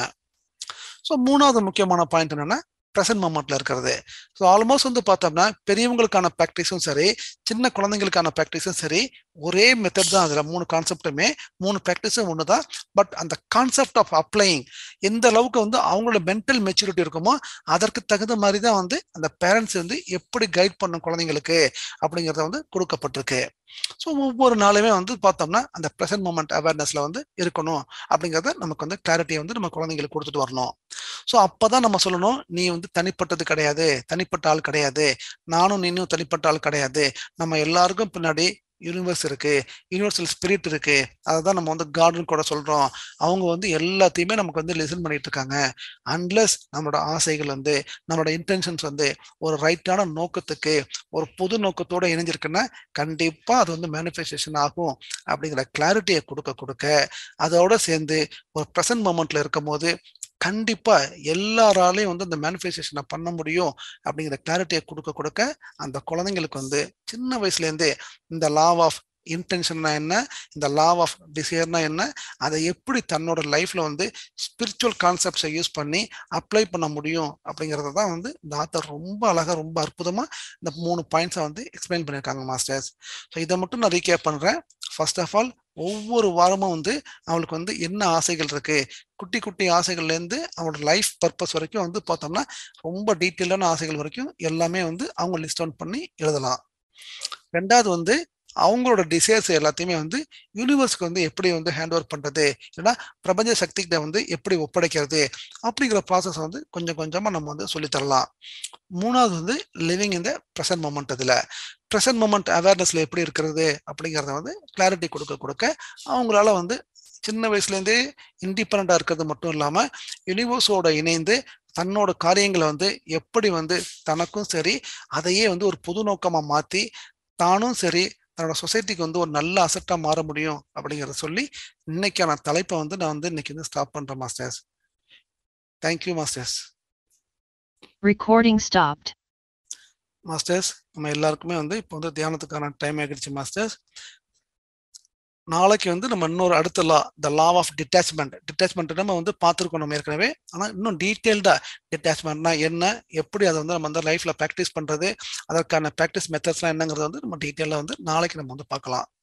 ஸோ மூணாவது முக்கியமான பாயிண்ட் என்னன்னா ப்ரெசன்ட் மூமெண்ட்ல இருக்கிறது ஸோ ஆல்மோஸ்ட் வந்து பார்த்தோம்னா பெரியவங்களுக்கான ப்ராக்டிஸும் சரி சின்ன குழந்தைங்களுக்கான ப்ராக்டிஸும் சரி ஒரே மெத்தட் தான் அதில் மூணு கான்செப்டுமே மூணு ப்ராக்டிஸும் ஒன்று தான் பட் அந்த கான்செப்ட் ஆஃப் அப்ளைங் எந்த அளவுக்கு வந்து அவங்களோட மென்டல் மெச்சூரிட்டி இருக்குமோ அதற்கு தகுந்த மாதிரி தான் வந்து அந்த பேரண்ட்ஸ் வந்து எப்படி கைட் பண்ணும் குழந்தைங்களுக்கு அப்படிங்கிறத வந்து கொடுக்கப்பட்டிருக்கு ஸோ ஒவ்வொரு நாளுமே வந்து பார்த்தோம்னா அந்த ப்ரெசன்ட் மூமெண்ட் அவேர்னஸ்ல வந்து இருக்கணும் அப்படிங்கிறத நமக்கு வந்து கிளாரிட்டியை வந்து நம்ம குழந்தைங்களுக்கு கொடுத்துட்டு வரணும் ஸோ அப்பதான் நம்ம சொல்லணும் நீ வந்து தனிப்பட்டது கிடையாது தனிப்பட்ட ஆள் கிடையாது நானும் நீனும் தனிப்பட்ட ஆள் கிடையாது நம்ம எல்லாருக்கும் பின்னாடி யூனிவர்ஸ் இருக்கு யூனிவர்சல் ஸ்பிரிட் இருக்கு அதை தான் நம்ம வந்து கார்டன் கூட சொல்றோம் அவங்க வந்து எல்லாத்தையுமே நமக்கு வந்து லிசன் பண்ணிட்டு இருக்காங்க அன்லஸ் நம்மளோட ஆசைகள் வந்து நம்மளோட இன்டென்ஷன்ஸ் வந்து ஒரு ரைட்டான நோக்கத்துக்கு ஒரு பொது நோக்கத்தோட இணைஞ்சிருக்குன்னா கண்டிப்பா அது வந்து மேனிஃபெஸ்டேஷன் ஆகும் அப்படிங்கிற கிளாரிட்டியை கொடுக்க கொடுக்க அதோட சேர்ந்து ஒரு ப்ரெசன்ட் மூமெண்ட்ல இருக்கும் போது கண்டிப்பா எல்லாராலையும் வந்து அந்த மேனிஃபெஸ்டேஷனை பண்ண முடியும் அப்படிங்கிற கிளாரிட்டியை கொடுக்க கொடுக்க அந்த குழந்தைங்களுக்கு வந்து சின்ன வயசுல இருந்தே இந்த லா ஆஃப் இன்டென்ஷன்னா என்ன இந்த லா ஆஃப் டிசைர்னா என்ன அதை எப்படி தன்னோட லைஃப்ல வந்து ஸ்பிரிச்சுவல் கான்செப்ட்ஸை யூஸ் பண்ணி அப்ளை பண்ண முடியும் அப்படிங்கிறத தான் வந்து இந்த ஆத்தர் ரொம்ப அழகா ரொம்ப அற்புதமா இந்த மூணு பாயிண்ட்ஸை வந்து எக்ஸ்பிளைன் பண்ணியிருக்காங்க மாஸ்டர்ஸ் ஸோ இதை மட்டும் நான் ரீகேப் பண்றேன் ஃபர்ஸ்ட் ஆஃப் ஆல் ஒவ்வொரு வாரமும் வந்து அவளுக்கு வந்து என்ன ஆசைகள் இருக்கு குட்டி குட்டி ஆசைகள்லேருந்து அவங்களோட லைஃப் பர்பஸ் வரைக்கும் வந்து பார்த்தோம்னா ரொம்ப டீட்டெயிலான ஆசைகள் வரைக்கும் எல்லாமே வந்து அவங்க லிஸ்ட் அவுட் பண்ணி எழுதலாம் ரெண்டாவது வந்து அவங்களோட டிசைர்ஸ் எல்லாத்தையுமே வந்து யூனிவர்ஸ்க்கு வந்து எப்படி வந்து ஹேண்ட் ஓவர் பண்றது இல்லைன்னா பிரபஞ்ச சக்தி கிட்ட வந்து எப்படி ஒப்படைக்கிறது அப்படிங்கிற ப்ராசஸ் வந்து கொஞ்சம் கொஞ்சமா நம்ம வந்து சொல்லித்தரலாம் மூணாவது வந்து லிவிங் இந்த ப்ரெசன்ட் மூமெண்ட் இதுல ப்ரெசன்ட் மூமெண்ட் அவேர்னஸ்ல எப்படி இருக்கிறது அப்படிங்கிறத வந்து கிளாரிட்டி கொடுக்க கொடுக்க அவங்களால வந்து சின்ன வயசுலேருந்தே இண்டிபெண்டா இருக்கிறது மட்டும் இல்லாம யூனிவர்ஸோட இணைந்து தன்னோட காரியங்களை வந்து எப்படி வந்து தனக்கும் சரி அதையே வந்து ஒரு புது நோக்கமா மாத்தி தானும் சரி தன்னோட சொசைட்டிக்கு வந்து ஒரு நல்ல அசட்டா மாற முடியும் அப்படிங்கிறத சொல்லி இன்னைக்கான தலைப்பை வந்து நான் வந்து இன்னைக்கு வந்து ஸ்டாப் பண்றேன் masters thank you masters Recording stopped. Masters நம்ம எல்லாருக்குமே வந்து இப்போ வந்து தியானத்துக்கான டைம் ஆகிடுச்சு மாஸ்டர்ஸ் நாளைக்கு வந்து நம்ம இன்னொரு அடுத்த law the law of detachment detachment நம்ம வந்து பார்த்துருக்கோம் நம்ம ஏற்கனவே ஆனால் இன்னும் டீட்டெயில்டா டிட்டாச்மெண்ட்னா என்ன எப்படி அதை வந்து நம்ம வந்து லைஃப்ல ப்ராக்டிஸ் பண்றது அதற்கான ப்ராக்டிஸ் மெத்தட்ஸ்லாம் என்னங்கிறத வந்து நம்ம டீட்டெயிலாக வந்து நாளைக்கு நம்ம வந்து பார்க்கலாம்